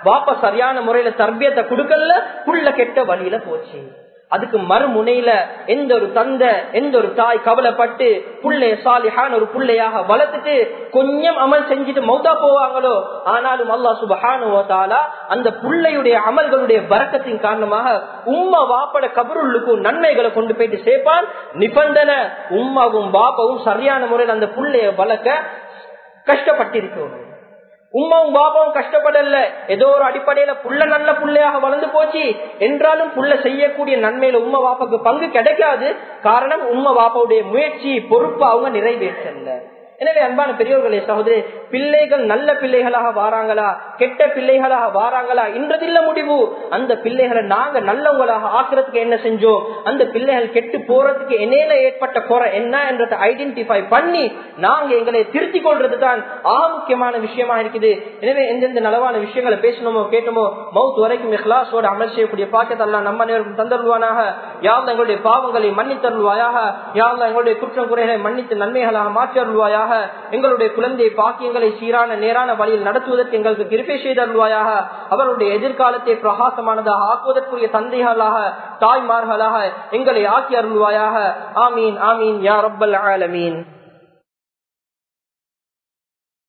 பாப்பா சரியான முறையில தர்பியத்தை கொடுக்கல புள்ள கெட்ட வழியில போச்சு அதுக்கு மறுமுனையில எந்த ஒரு தந்தை எந்த ஒரு தாய் கவலைப்பட்டு புள்ளைய சாலிஹான் ஒரு புள்ளையாக வளர்த்துட்டு கொஞ்சம் அமல் செஞ்சுட்டு மௌதா போவாங்களோ ஆனாலும் அல்லா சுபஹானுவதாலா அந்த புள்ளையுடைய அமல்களுடைய வரக்கத்தின் காரணமாக உம்மா வாப்பட கபருள்ளுக்கும் நன்மைகளை கொண்டு போயிட்டு சேர்ப்பான் நிபந்தனை உம்மாவும் பாப்பாவும் சரியான முறையில் அந்த புள்ளைய வளர்க்க கஷ்டப்பட்டிருக்கணும் உமாவும் பாபாவும் கஷ்டப்படல ஏதோ ஒரு அடிப்படையில புள்ள நல்ல புள்ளையாக வளர்ந்து போச்சு என்றாலும் புள்ள செய்யக்கூடிய நன்மையில உமா பாப்பாக்கு பங்கு கிடைக்காது காரணம் உமா பாப்பாவுடைய முயற்சி பொறுப்பு அவங்க நிறைவேற்றல எனவே அன்பான பெரியவர்களே சகோதரி பிள்ளைகள் நல்ல பிள்ளைகளாக வாராங்களா கெட்ட பிள்ளைகளாக வாராங்களா இன்றதில்ல முடிவு அந்த பிள்ளைகளை நாங்க நல்லவங்களாக ஆக்குறதுக்கு என்ன செஞ்சோம் அந்த பிள்ளைகள் கெட்டு போறதுக்கு என்னையில ஏற்பட்ட குறை என்ன என்றதை ஐடென்டிஃபை பண்ணி நாங்க எங்களை திருத்தி கொள்றது தான் ஆக முக்கியமான விஷயமா இருக்குது எனவே எந்தெந்த நலவான விஷயங்களை பேசணுமோ கேட்டோமோ மவுத் வரைக்கும் இஹ்லாஸோட அமல் செய்யக்கூடிய பாக்கத்தெல்லாம் நம்ம அனைவருக்கும் தந்தருவானாக யாழ்ல எங்களுடைய பாவங்களை மன்னித்தருள்வாயாக யாழ்ல எங்களுடைய குற்றம் குறைகளை மன்னித்து நன்மைகளாக மாற்றருள்வாயாக எங்களுடைய குழந்தை பாக்கியங்களை சீரான நேரான வழியில் நடத்துவதற்கு எங்களுக்கு கிருப்பை செய்தருள்வாயாக அவருடைய எதிர்காலத்தை பிரகாசமானதாக ஆக்குவதற்குரிய தந்தைகளாக தாய்மார்களாக எங்களை ஆக்கி அருள்வாயாக ஆமீன் ஆமீன் யா ரப்பல் ஆலமீன்